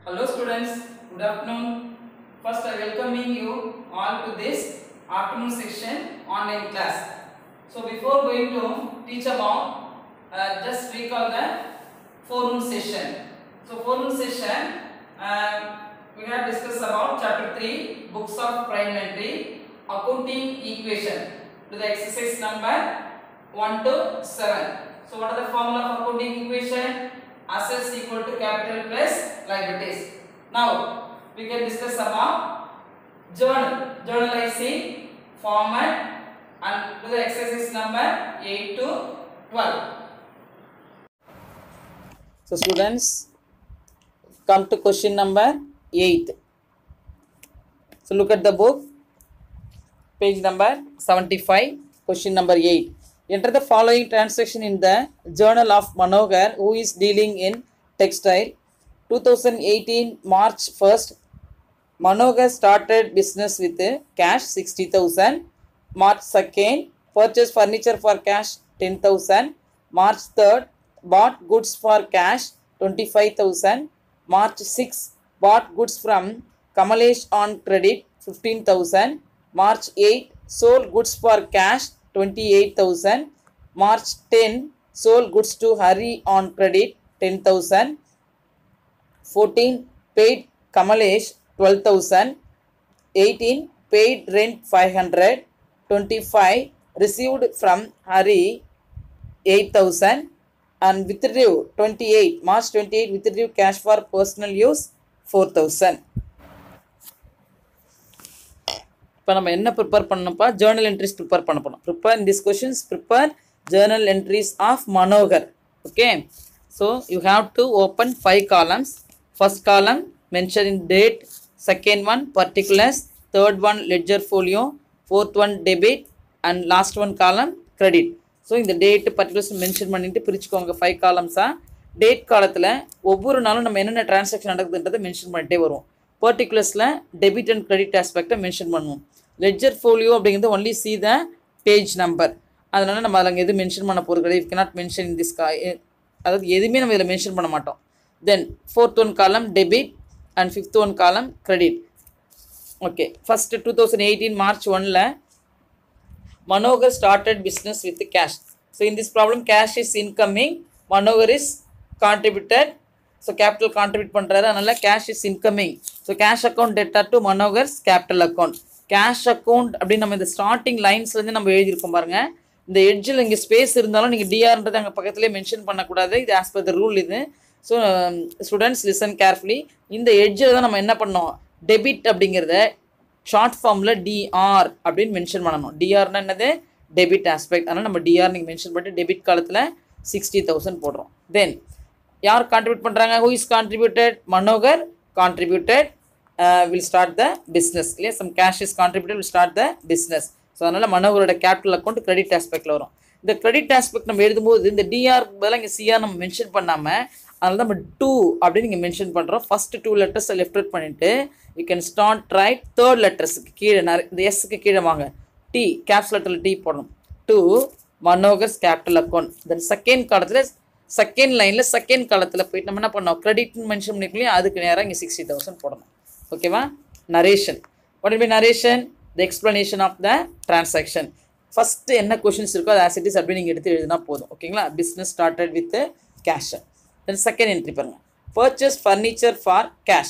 Hello students, good afternoon. First I welcoming you all to this afternoon section online class. So before going to teach about, uh, just recall the forum session. So forum session, uh, we have discussed about chapter 3, books of primarily accounting equation to the exercise number 1 to 7. So what are the formula of accounting equation? Assets equal to capital plus liabilities. Now we can discuss about journal, journalizing format and to the exercise number 8 to 12. So students come to question number 8. So look at the book page number 75 question number 8 enter the following transaction in the journal of manohar who is dealing in textile 2018 march 1st manohar started business with uh, cash 60000 march 2nd purchased furniture for cash 10000 march 3rd bought goods for cash 25000 march 6 bought goods from kamalesh on credit 15000 March 8 sold goods for cash 28000 March 10 sold goods to Hari on credit 10000 14 paid Kamalesh 12000 18 paid rent 500 25 received from Hari 8000 and withdrew 28 March 28 withdrew cash for personal use 4000 இப்போ நம்ம என்ன prepare பண்ணணும்ப்பா journal entries prepare பண்ண போனோம் prepare in this questions prepare journal entries of Manohar okay so you have to open five columns first column mention in date second one particulars third one ledger folio fourth one debit and last one column credit so இந்த date particulars mention பண்ணிட்டு பிரிச்சுக்கோங்க five காலம்ஸாக date காலத்தில் ஒவ்வொரு நாளும் நம்ம என்னென்ன transaction நடக்குதுன்றதை mention பண்ணிட்டே வருவோம் பர்டிகுலர்ஸில் டெபிட் அண்ட் கிரெடிட் ஆஸ்பெக்டை மென்ஷன் பண்ணுவோம் லெட்ஜர் ஃபோலியோ அப்படிங்கிறது only see the page number அதனால் நம்ம அதில் எதுவும் மென்ஷன் பண்ண போகிறது கிடையாது கனாட் மென்ஷன் இன் திஸ் கா அதாவது எதுவுமே நம்ம இதில் மென்ஷன் பண்ண மாட்டோம் then fourth one column debit and fifth one column credit okay first two thousand eighteen March ஒனில் Manohar started business with cash so in this problem cash is incoming Manohar is contributed so capital contribute பண்ணுறாரு அதனால் cash is incoming so cash account debtor to Manohar's capital account cash account அப்படின்னு நம்ம இந்த starting லைன்ஸ்லேருந்து நம்ம எழுதியிருக்கோம் பாருங்கள் இந்த எட்ஜில் இங்கே ஸ்பேஸ் இருந்தாலும் நீங்கள் டிஆர்ன்றது அங்கே பக்கத்துலேயே மென்ஷன் பண்ணக்கூடாது இது ஆஸ் பர் த ரூல் இது ஸோ ஸ்டூடெண்ட்ஸ் லிசன் கேர்ஃபுல்லி இந்த எட்ஜில் தான் நம்ம என்ன பண்ணோம் டெபிட் அப்படிங்கிறத ஷார்ட் ஃபார்மில் டிஆர் அப்படின்னு மென்ஷன் பண்ணணும் டிஆர்னா என்னது டெபிட் ஆஸ்பெக்ட் அதனால் நம்ம டிஆர் நீங்கள் மென்ஷன் பண்ணிட்டு டெபிட் காலத்தில் சிக்ஸ்டி தௌசண்ட் போடுறோம் தென் யார் கான்ட்ரிபியூட் பண்ணுறாங்க who is contributed Manohar contributed will start the business இல்லையா some cash is contributed will start the business so அதனால் மனோகரோட கேபிட்டல் அக்கௌண்ட் கிரெடிட் ஆஸ்பெக்டில் வரும் இந்த கிரெடிட் ஆஸ்பெக்ட் நம்ம எழுதும்போது இந்த டிஆர் பதிலாக இங்கே சிஆர் நம்ம மென்ஷன் பண்ணாமல் அதனால நம்ம டூ அப்படின்னு இங்கே மென்ஷன் பண்ணுறோம் ஃபஸ்ட்டு டூ லெட்டர்ஸை லெஃப்ட் ரைட் பண்ணிவிட்டு you can start write third லெட்டர்ஸுக்கு கீழே நிறைய இந்த எஸ்ஸுக்கு கீழே வாங்க டி கேப்ஸ் லெட்டரில் டி போடணும் to Manohar's capital account then second காலத்தில் செகண்ட் லைனில் செகண்ட் காலத்தில் போயிட்டு நம்ம என்ன பண்ணோம் கிரெடிட்னு மென்ஷன் பண்ணிக்கலையும் அதுக்கு நேராக இங்கே சிக்ஸ்டி தௌசண்ட் போடணும் ஓகேவா narration what by narration the explanation of the transaction first என்ன கொஷின்ஸ் இருக்கோ அது ஆஸ் இட் இஸ் அப்படி நீங்கள் எடுத்து எழுதினா போதும் ஓகேங்களா business started with cash then second entry பாருங்கள் purchase furniture for cash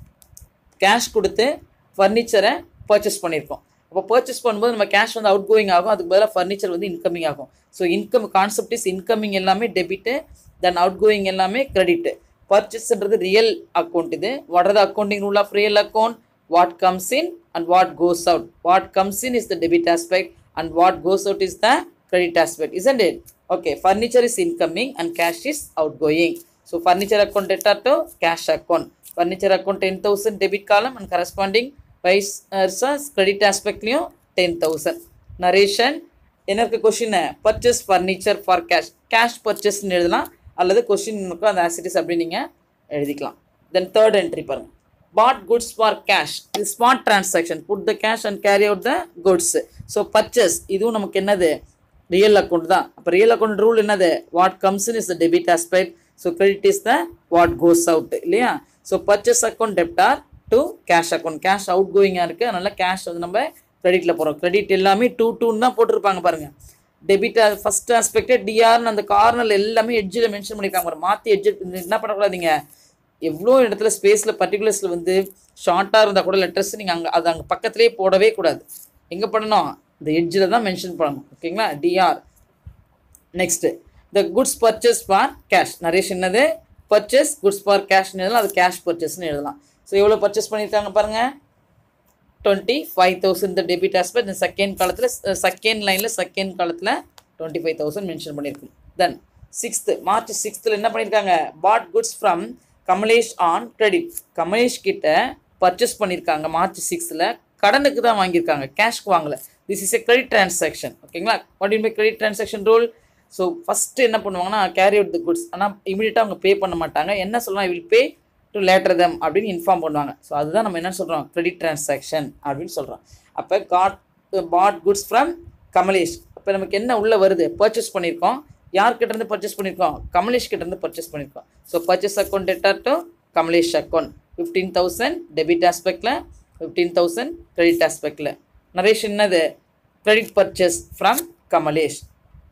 cash கொடுத்து ஃபர்னிச்சரை பர்ச்சேஸ் பண்ணியிருக்கோம் அப்போ பர்ச்சேஸ் பண்ணும்போது நம்ம கேஷ் வந்து அவுட் கோயிங் ஆகும் அதுக்கு பதிலாக ஃபர்னிச்சர் வந்து இன்கமிங் ஆகும் so income concept is incoming எல்லாமே டெபிட்டு தென் அவுட் கோயிங் எல்லாமே கிரெடிட்டு பர்ச்சேஸ்ன்றது ரியல் அக்கௌண்ட் இது what are the accounting rule of real account what comes in and what goes out what comes in is the debit aspect and what goes out is the credit aspect isn't it okay furniture is incoming and cash is outgoing so furniture account debtor to cash account furniture account 10000 debit column and corresponding vice versa credit aspectலையும் 10000 narration என்ன இருக்கு question purchase furniture for cash cash பர்ச்சேஸ்னு எழுதலாம் அல்லது question இருக்கும் அந்த as it is அப்படி நீங்கள் எழுதிக்கலாம் தென் தேர்ட் என்ட்ரி பாருங்கள் பாட் குட்ஸ் ஃபார் கேஷ் இது smart transaction put the cash and carry out the goods so purchase இதுவும் நமக்கு என்னது ரியல் அக்கௌண்ட் தான் அப்போ ரியல் அக்கௌண்ட் ரூல் என்னது what comes in is the debit aspect so credit is the what goes out இல்லையா so purchase account debtor to cash account cash out கோயிங்காக இருக்குது அதனால் கேஷ் வந்து நம்ம கிரெடிட்டில் போகிறோம் கிரெடிட் எல்லாமே டூ டூன்னு தான் போட்டிருப்பாங்க பாருங்கள் டெபிட் ஃபஸ்ட் ஆஸ்பெக்டே டிஆர்னு அந்த கார்னர் எல்லாமே எட்ஜில் மென்ஷன் பண்ணியிருக்காங்க பாருங்க மாற்றி எட்ஜ் என்ன பண்ணக்கூடாதீங்க எவ்வளோ இடத்துல ஸ்பேஸில் பர்டிகுலர்ஸில் வந்து ஷார்ட்டாக இருந்தால் கூட லெட்டர்ஸ் நீங்கள் அங்கே அது அங்கே பக்கத்துலேயே போடவே கூடாது எங்கே பண்ணணும் இந்த எட்ஜில் தான் மென்ஷன் பண்ணணும் ஓகேங்களா DR next the goods purchase for cash நிறைய சின்னது பர்ச்சேஸ் குட்ஸ் ஃபார் கேஷ்னு எழுதலாம் அது கேஷ் பர்ச்சேஸ்னு எழுதலாம் ஸோ எவ்வளோ பர்ச்சேஸ் பண்ணியிருக்காங்க பாருங்கள் டுவெண்ட்டி ஃபைவ் தௌசண்ட் இந்த டெபிட் ஆஸ்பெக்ட் இந்த செகண்ட் காலத்தில் செகண்ட் லைனில் செகண்ட் காலத்தில் டுவெண்ட்டி ஃபைவ் தௌசண்ட் மென்ஷன் பண்ணியிருக்கோம் தென் சிக்ஸ்த்து மார்ச் சிக்ஸ்த்தில் என்ன பண்ணியிருக்காங்க bought goods from Kamlesh on credit Kamlesh கிட்ட பர்ச்சேஸ் பண்ணியிருக்காங்க மார்ச் சிக்ஸில் கடனுக்கு தான் வாங்கியிருக்காங்க கேஷ்க்கு வாங்கல this is a credit transaction ஓகேங்களா what in by credit transaction rule so first என்ன பண்ணுவாங்கன்னா கேரி அவுட் த குட்ஸ் ஆனால் இமீடியட்டாக அவங்க பே பண்ண மாட்டாங்க என்ன சொல்லலாம் I will pay to later them அப்படின்னு இன்ஃபார்ம் பண்ணுவாங்க ஸோ அதுதான் நம்ம என்ன சொல்கிறோம் கிரெடிட் டிரான்சாக்ஷன் அப்படின்னு சொல்கிறோம் அப்போ got bought goods from Kamlesh அப்போ நமக்கு என்ன உள்ளே வருது பர்ச்சேஸ் பண்ணியிருக்கோம் யார்கிட்ட இருந்து பர்ச்சேஸ் பண்ணியிருக்கோம் கமலேஷ் கிட்ட இருந்து பர்ச்சேஸ் பண்ணியிருக்கோம் so purchase account debtor to Kamlesh account fifteen thousand debit ஆஸ்பெக்டில் ஃபிஃப்டீன் தௌசண்ட் கிரெடிட் ஆஸ்பெக்டில் நரேஷ் என்னது credit purchase from Kamlesh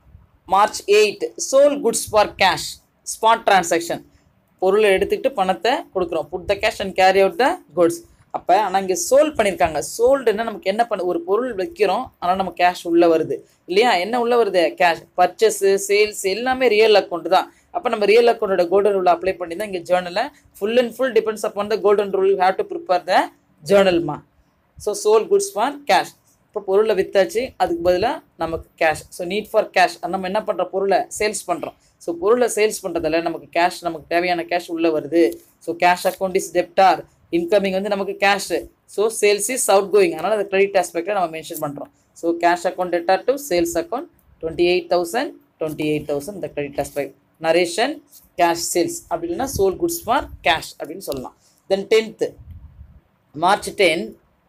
March eight sold goods for cash spot transaction பொருளை எடுத்துக்கிட்டு பணத்தை கொடுக்குறோம் put the cash and carry out the goods அப்போ ஆனால் இங்கே சோல் பண்ணியிருக்காங்க சோல்டுன்னா நமக்கு என்ன பண்ண ஒரு பொருள் வைக்கிறோம் ஆனால் நம்ம கேஷ் உள்ளே வருது இல்லையா என்ன உள்ளே வருது கேஷ் பர்ச்சேஸு சேல்ஸ் எல்லாமே ரியல் அக்கௌண்ட் தான் அப்போ நம்ம ரியல் அக்கௌண்டோட கோல்டன் ரூல் அப்ளை பண்ணி தான் இங்கே ஜேர்னலில் full and full depends upon the golden rule have to prepare the ஜேர்னல்மா so sold goods for cash இப்போ பொருளை வித்தாச்சு அதுக்கு பதிலாக நமக்கு cash so need for cash நம்ம என்ன பண்ணுற பொருளை சேல்ஸ் பண்ணுறோம் ஸோ பொருளை சேல்ஸ் பண்ணுறதால நமக்கு கேஷ் நமக்கு தேவையான கேஷ் உள்ளே வருது so cash account is debtor incoming வந்து நமக்கு cash so sales is outgoing அதனால் அது கிரெடிட் ஆஸ்பெக்டை நம்ம மென்ஷன் பண்ணுறோம் so cash account debtor to sales account twenty eight thousand twenty eight thousand இந்த credit aspect narration cash sales அப்படி இல்லைன்னா சோல் குட்ஸ் ஃபார் கேஷ் அப்படின்னு சொல்லலாம் then tenth March ten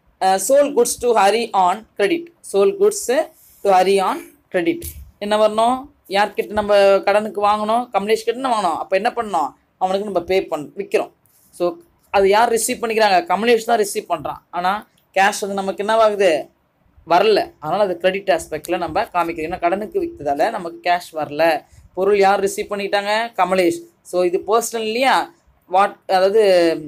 sold goods to Hari on credit sold goods to Hari on credit என்ன வரணும் யார்கிட்ட நம்ம கடனுக்கு வாங்கணும் கமலேஷ் கிட்ட வாங்கணும் அப்போ என்ன பண்ணணும் அவனுக்கு நம்ம பே பண்ண விற்கிறோம் ஸோ அது யார் ரிசீவ் பண்ணிக்கிறாங்க கமலேஷ் தான் ரிசீவ் பண்ணுறான் ஆனால் கேஷ் வந்து நமக்கு என்னவாகுது வரல அதனால் அது கிரெடிட் ஆஸ்பெக்டில் நம்ம காமிக்கிறோம் ஏன்னா கடனுக்கு விற்றதால நமக்கு கேஷ் வரல பொருள் யார் ரிசீவ் பண்ணிட்டாங்க கமலேஷ் ஸோ இது பர்சனல் இல்லையா வாட் அதாவது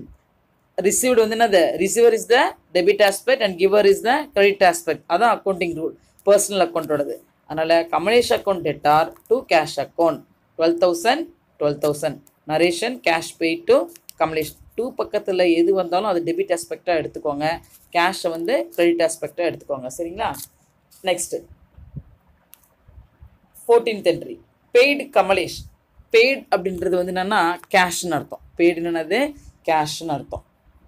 ரிசீவ்டு வந்து என்னது receiver is the debit aspect and giver is the credit aspect அதான் அக்கௌண்டிங் ரூல் பர்சனல் அக்கௌண்ட்டோடது அதனால் Kamlesh account debtor to cash account twelve thousand twelve thousand narration cash pay to Kamlesh to பக்கத்தில் எது வந்தாலும் அது டெபிட் ஆஸ்பெக்டாக எடுத்துக்கோங்க கேஷை வந்து கிரெடிட் ஆஸ்பெக்டாக எடுத்துக்கோங்க சரிங்களா next fourteenth entry paid Kamlesh paid அப்படின்றது வந்து என்னென்னா கேஷ்னு அர்த்தம் பெய்டுன்னு என்னது கேஷ்னு அர்த்தம்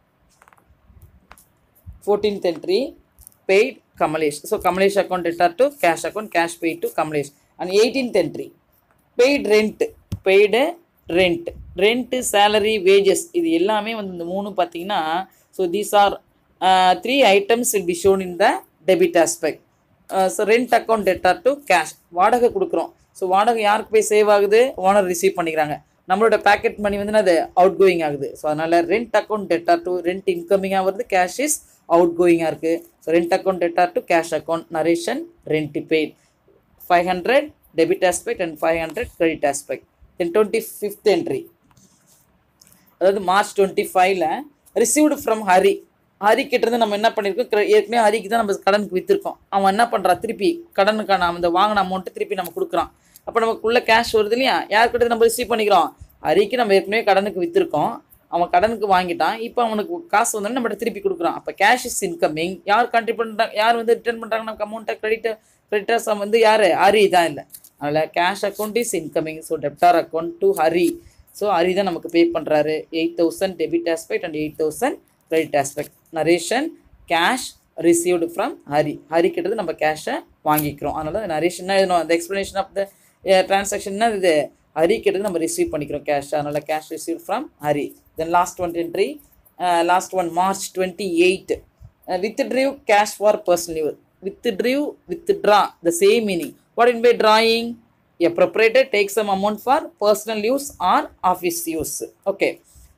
fourteenth entry paid Kamlesh so Kamlesh account debtor to cash account cash paid to Kamlesh and eighteenth entry paid rent paid rent rent salary wages இது எல்லாமே வந்து இந்த மூணு பார்த்தீங்கன்னா so these are three items will be shown in the debit aspect so rent account debtor to cash வாடகை கொடுக்குறோம் so வாடகை யாருக்கு போய் சேவ் ஆகுது ஓனர் ரிசீவ் பண்ணிக்கிறாங்க நம்மளோட பேக்கெட் மணி வந்து அது அவுட் கோயிங் ஆகுது ஸோ அதனால் rent account debtor to rent இன்கமிங்காக வருது கேஷ் இஸ் அவுட் கோயிங்காக இருக்குது so rent account debtor to cash account narration rent paid five hundred debit aspect and five hundred credit aspect then twenty fifth entry அதாவது March twenty ஃபைவ்ல received from Hari Hari கிட்டேருந்து நம்ம என்ன பண்ணியிருக்கோம் cre- ஏற்கனவே ஹரிக்கு தான் நம்ம கடனுக்கு விற்றுருக்கோம் அவன் என்ன பண்ணுறான் திருப்பி கடனுக்கான அந்த வாங்கின அமௌண்ட்டு திருப்பி நம்ம கொடுக்குறான் அப்போ நமக்குள்ள கேஷ் வருது இல்லையா யார்கிட்ட நம்ம ரிசீவ் பண்ணிக்கிறோம் ஹரிக்கு நம்ம ஏற்கனவே கடனுக்கு விற்றுருக்கோம் அவன் கடனுக்கு வாங்கிட்டான் இப்போ அவனுக்கு காசு வந்தோடனே நம்மகிட்ட திருப்பி கொடுக்குறான் அப்போ கேஷ் இஸ் இன்கமிங் யார் கண்ட்ரி பண்ணுறாங்க யார் வந்து ரிட்டர்ன் பண்ணுறாங்க நமக்கு அமௌண்ட்டை கிரெடிட் கிரெடிட்டர்ஸ் வந்து யார் ஹரி தான் இல்லை அதனால் cash account is incoming so debtor account to Hari so Hari தான் நமக்கு பே பண்ணுறாரு eight thousand debit aspect and eight thousand credit aspect narration cash received from Hari Hari கிட்டது நம்ம கேஷை வாங்கிக்கிறோம் அதனால நரேஷன் என்ன எழுதணும் அந்த எக்ஸ்ப்ளனேஷன் ஆஃப் த டிரான்சாக்ஷன் என்ன இது ஹரி கிட்டது நம்ம ரிசீவ் பண்ணிக்கிறோம் கேஷ் அதனால cash receive from Hari then last one entry last one March twenty eight withdrew cash for personal use withdrew withdraw the same meaning what in by drawing a proprietor takes some amount for personal use or office use okay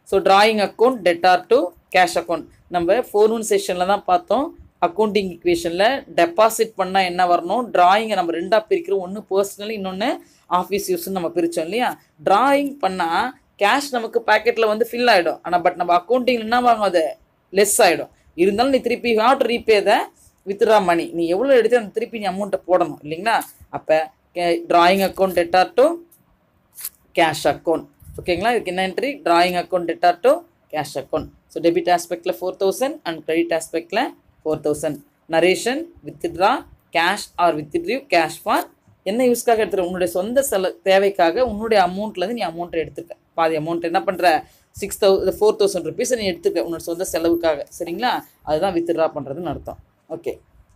so drawing account debtor to cash account நம்ம four one செஷனில் தான் பார்த்தோம் accounting இக்குவேஷனில் deposit பண்ணால் என்ன வரணும் டிராயிங்கை நம்ம ரெண்டாக பிரிக்கிறோம் ஒன்று பர்சனல் இன்னொன்று ஆஃபீஸ் யூஸ்னு நம்ம பிரித்தோம் இல்லையா டிராயிங் பண்ணால் கேஷ் நமக்கு பேக்கெட்டில் வந்து ஃபில் ஆகிடும் ஆனால் பட் நம்ம அக்கௌண்டிங் என்ன வாங்கும் அது லெஸ் ஆகிடும் இருந்தாலும் நீ திருப்பி have to repay the withdraw money நீ எவ்வளோ எடுத்து அந்த திருப்பி நீ அமௌண்ட்டை போடணும் இல்லைங்களா அப்போ drawing account debtor to cash account ஓகேங்களா இதுக்கு என்ன entry drawing account debtor to cash account so debit ஆஸ்பெக்டில் ஃபோர் தௌசண்ட் அண்ட் கிரெடிட் ஆஸ்பெக்டில் four thousand narration withdraw cash or withdrew cash for என்ன யூஸ்க்காக எடுத்துருக்க உன்னுடைய சொந்த செல தேவைக்காக உன்னுடைய அமௌண்ட்லேருந்து நீ அமௌண்ட்டை எடுத்துக்க பாதி அமௌண்ட் என்ன பண்ணுற six thou four thousand rupees நீ எடுத்துக்க உன்னோட சொந்த செலவுக்காக சரிங்களா அதுதான் வித்ட்ரா பண்ணுறதுன்னு அர்த்தம் okay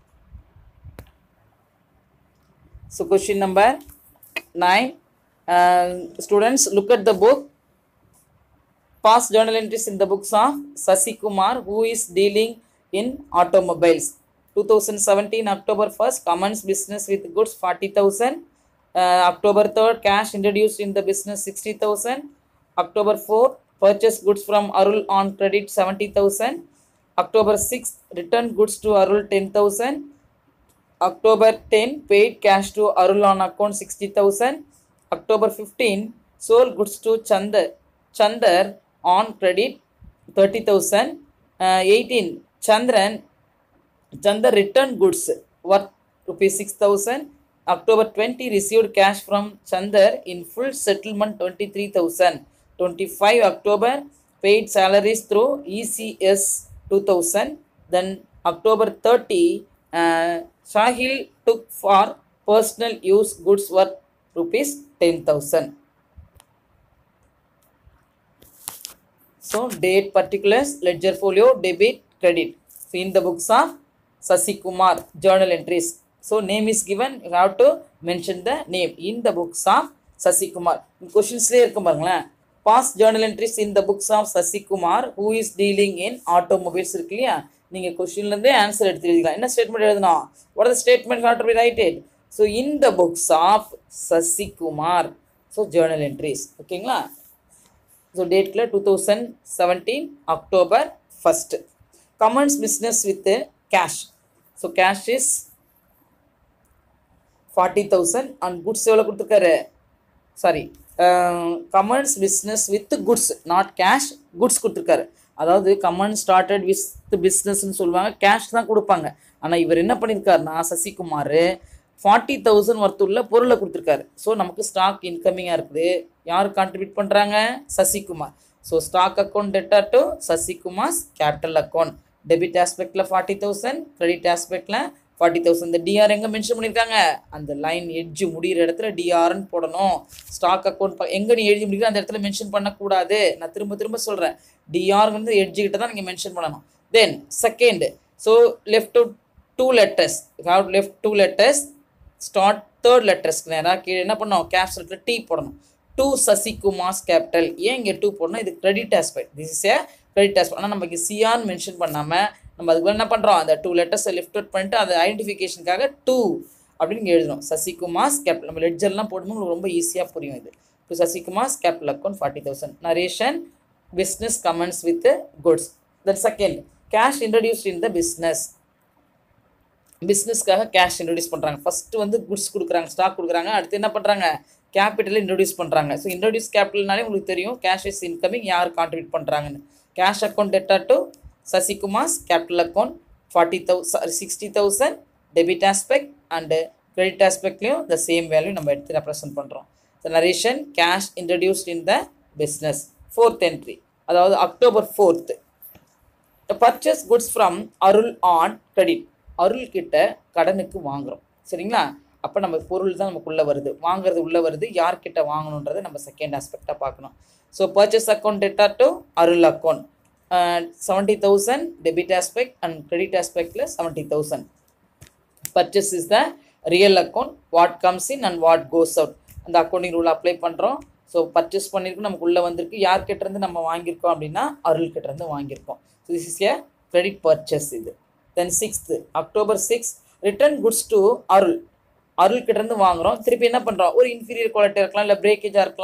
so question number nine students look at the book past journal entries in the books of Sasi Kumar who is dealing in automobiles 2017 October 1st commence business with goods 40000 uh, October 3rd cash introduced in the business 60000 October 4th purchase goods from Arul on credit 70000 October 6th return goods to Arul 10000 October 10 paid cash to Arul on account 60000 October 15 sold goods to Chandar Chandar on credit 30000 uh, 18 Chandran Chandar returned goods worth rupees 6000 October 20 received cash from Chandar in full settlement 23000 25 October paid salaries through ECS 2000 then October 30 uh, Sahil took for personal use goods worth rupees 10000 so date particulars ledger folio debit credit so in the books of sasi kumar journal entries so name is given you have to mention the name in the books of sasi kumar கொஷின்ஸ்லேயே இருக்கும் பாருங்களேன் pass journal entries in the books of Sasikumar who is dealing in automobiles இருக்கு இல்லையா நீங்கள் கொஷின்லேருந்தே answer எடுத்து எழுதிக்கலாம் என்ன statement எழுதணும் what are statement had to be writted so in the books of Sasikumar so journal entries ஓகேங்களா ஸோ டேட்டில் two thousand seventeen October first commence business with cash so cash is forty thousand and goods எவ்வளோ கொடுத்துருக்காரு sorry commence business with goods not cash goods கொடுத்துருக்காரு அதாவது come on started with பிஸ்னஸ்ன்னு சொல்லுவாங்க cash தான் கொடுப்பாங்க ஆனால் இவர் என்ன பண்ணியிருக்காருனா சசிகுமார் ஃபார்ட்டி தௌசண்ட் ஒர்த் உள்ள பொருளை கொடுத்துருக்காரு ஸோ நமக்கு ஸ்டாக் இன்கமிங்காக இருக்குது யார் கான்ட்ரிபியூட் பண்ணுறாங்க Sasikumar so stock account debtor to Sasikumar's capital account debit ஆஸ்பெக்டில் ஃபார்ட்டி தௌசண்ட் கிரெடிட் ஆஸ்பெக்டில் ஃபார்ட்டி தௌசண்ட் இந்த டிஆர் எங்கே மென்ஷன் பண்ணியிருக்காங்க அந்த லைன் எட்ஜு முடிகிற இடத்துல டிஆர்னு போடணும் ஸ்டாக் அக்கௌண்ட் எங்கே நீ எழுதி முடிக்கிற அந்த இடத்துல மென்ஷன் பண்ணக்கூடாது நான் திரும்ப திரும்ப சொல்கிறேன் டிஆர் வந்து எட்ஜு கிட்ட தான் நீங்கள் மென்ஷன் பண்ணணும் then second so left to two letters have left two letters start third லெட்டர்ஸ்க்கு நேராக கீழே என்ன பண்ணணும் கேப்சலுக்கு டி போடணும் டூ சசிகுமார்ஸ் கேபிட்டல் ஏன் இங்கே டூ போடணும் இது credit aspect this is a credit aspect ஆனால் நமக்கு சிஆர்னு மென்ஷன் பண்ணாமல் நம்ம அதுக்கு என்ன பண்ணுறோம் அந்த டூ லெட்டர்ஸை லிஃப்ட் அவுட் பண்ணிட்டு அந்த ஐடென்டிஃபிகேஷனுக்காக டூ அப்படின்னு இங்கே எழுதணும் சசிகுமார்ஸ் கேபிட்டல் நம்ம லெட்ஜர்லாம் போடும்போது உங்களுக்கு ரொம்ப ஈஸியாக புரியும் இது to Sasikumar's capital account forty thousand narration business commence with goods then second cash introduced in the business பிஸ்னஸ்க்காக கேஷ் இன்ட்ரடியூஸ் பண்ணுறாங்க ஃபஸ்ட்டு வந்து குட்ஸ் கொடுக்குறாங்க ஸ்டாக் கொடுக்குறாங்க அடுத்து என்ன பண்ணுறாங்க கேபிட்டல் இன்ட்ரடியூஸ் பண்ணுறாங்க ஸோ இன்ட்ரடியூஸ் கேபிட்டல்னாலே உங்களுக்கு தெரியும் கேஷ் இஸ் இன்கமிங் யார் கான்ட்ரிபியூட் பண்ணுறாங்கன்னு cash account debtor to Sasikumar's capital account forty thousand sixty thousand debit aspect and credit ஆஸ்பெக்ட்லேயும் த சேம் வேல்யூ நம்ம எடுத்து ரெப்ரசென்ட் பண்ணுறோம் the narration cash introduced in the business fourth entry அதாவது October fourth purchase goods from Arul on credit Arul கிட்ட கடனுக்கு வாங்குகிறோம் சரிங்களா அப்போ நம்ம பொருள் தான் நமக்குள்ளே வருது வாங்குறது உள்ளே வருது யார்கிட்ட வாங்கணுன்றதை நம்ம செகண்ட் ஆஸ்பெக்டாக பார்க்கணும் so purchase account debtor to Arul account seventy thousand debit aspect and credit ஆஸ்பெக்டில் seventy thousand purchase is the real account what comes in and what goes out அந்த அக்கௌண்டிங் ரூல் அப்ளை பண்ணுறோம் ஸோ பர்ச்சேஸ் பண்ணியிருக்கோம் நமக்கு உள்ளே வந்திருக்கு யார்கிட்டேருந்து நம்ம வாங்கியிருக்கோம் அப்படின்னா அருள் கிட்டேருந்து வாங்கியிருக்கோம் so this is a credit purchase இது then sixth October six return goods to Arul Arul கிட்டேருந்து வாங்குகிறோம் திருப்பி என்ன பண்ணுறோம் ஒரு இன்ஃபீரியர் குவாலிட்டி இருக்கலாம் இல்லை பிரேக்கேஜாக இருக்கலாம்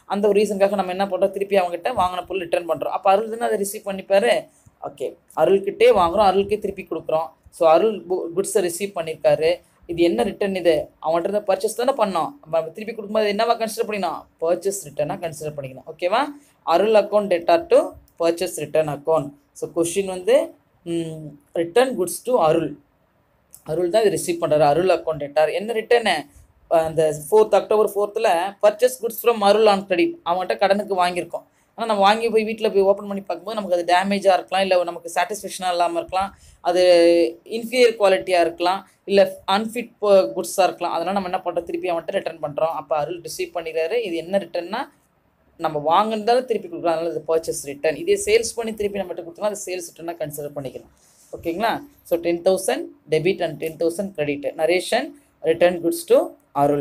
அந்த ஒரு ரீசனுக்காக நம்ம என்ன பண்ணுறோம் திருப்பி அவங்ககிட்ட வாங்கின பொருள் ரிட்டர்ன் பண்ணுறோம் அப்போ அருள் தானே அதை ரிசீவ் பண்ணிப்பாரு ஓகே அருள்கிட்டே வாங்குறோம் அருளுக்கே திருப்பி கொடுக்குறோம் ஸோ அருள் குட்ஸை ரிசீவ் பண்ணியிருக்காரு இது என்ன ரிட்டர்ன் இது அவன்கிட்ட இருந்து பர்ச்சேஸ் தானே பண்ணோம் நம்ம திருப்பி கொடுக்கும்போது என்னவா கன்சிடர் பண்ணிக்கணும் பர்ச்சேஸ் ரிட்டர்னாக கன்சிடர் பண்ணிக்கணும் ஓகேவா Arul account debtor to purchase return account so question வந்து return goods to Arul Arul தான் இது ரிசீவ் பண்ணுறாரு அருள் அக்கௌண்ட் டேட்டார் என்ன ரிட்டர்னு அந்த ஃபோர்த் அக்டோபர் ஃபோர்த்தில் purchase goods from Arul on credit அவங்ககிட்ட கடனுக்கு வாங்கியிருக்கோம் ஆனால் நம்ம வாங்கி போய் வீட்டில் போய் ஓப்பன் பண்ணி பார்க்கும்போது நமக்கு அது டேமேஜாக இருக்கலாம் இல்லை நமக்கு சாட்டிஸ்ஃபேக்ஷனாக இல்லாமல் இருக்கலாம் அது இன்ஃபீரியர் குவாலிட்டியாக இருக்கலாம் இல்லை அன்ஃபிட் குட்ஸாக இருக்கலாம் அதெல்லாம் நம்ம என்ன பண்ணுறோம் திருப்பி அவன்கிட்ட ரிட்டர்ன் பண்ணுறோம் அப்போ அருள் ரிசீவ் பண்ணிக்கிறாரு இது என்ன ரிட்டர்னா நம்ம வாங்கினதாலும் திருப்பி கொடுக்குறோம் அதனால இது பர்ச்சேஸ் ரிட்டர்ன் இதே சேல்ஸ் பண்ணி திருப்பி நம்மகிட்ட கொடுத்தோம்னா அது சேல்ஸ் ரிட்டர்னாக கன்சிடர் பண்ணிக்கலாம் ஓகேங்களா so ten thousand debit and ten thousand credit narration return goods to Arul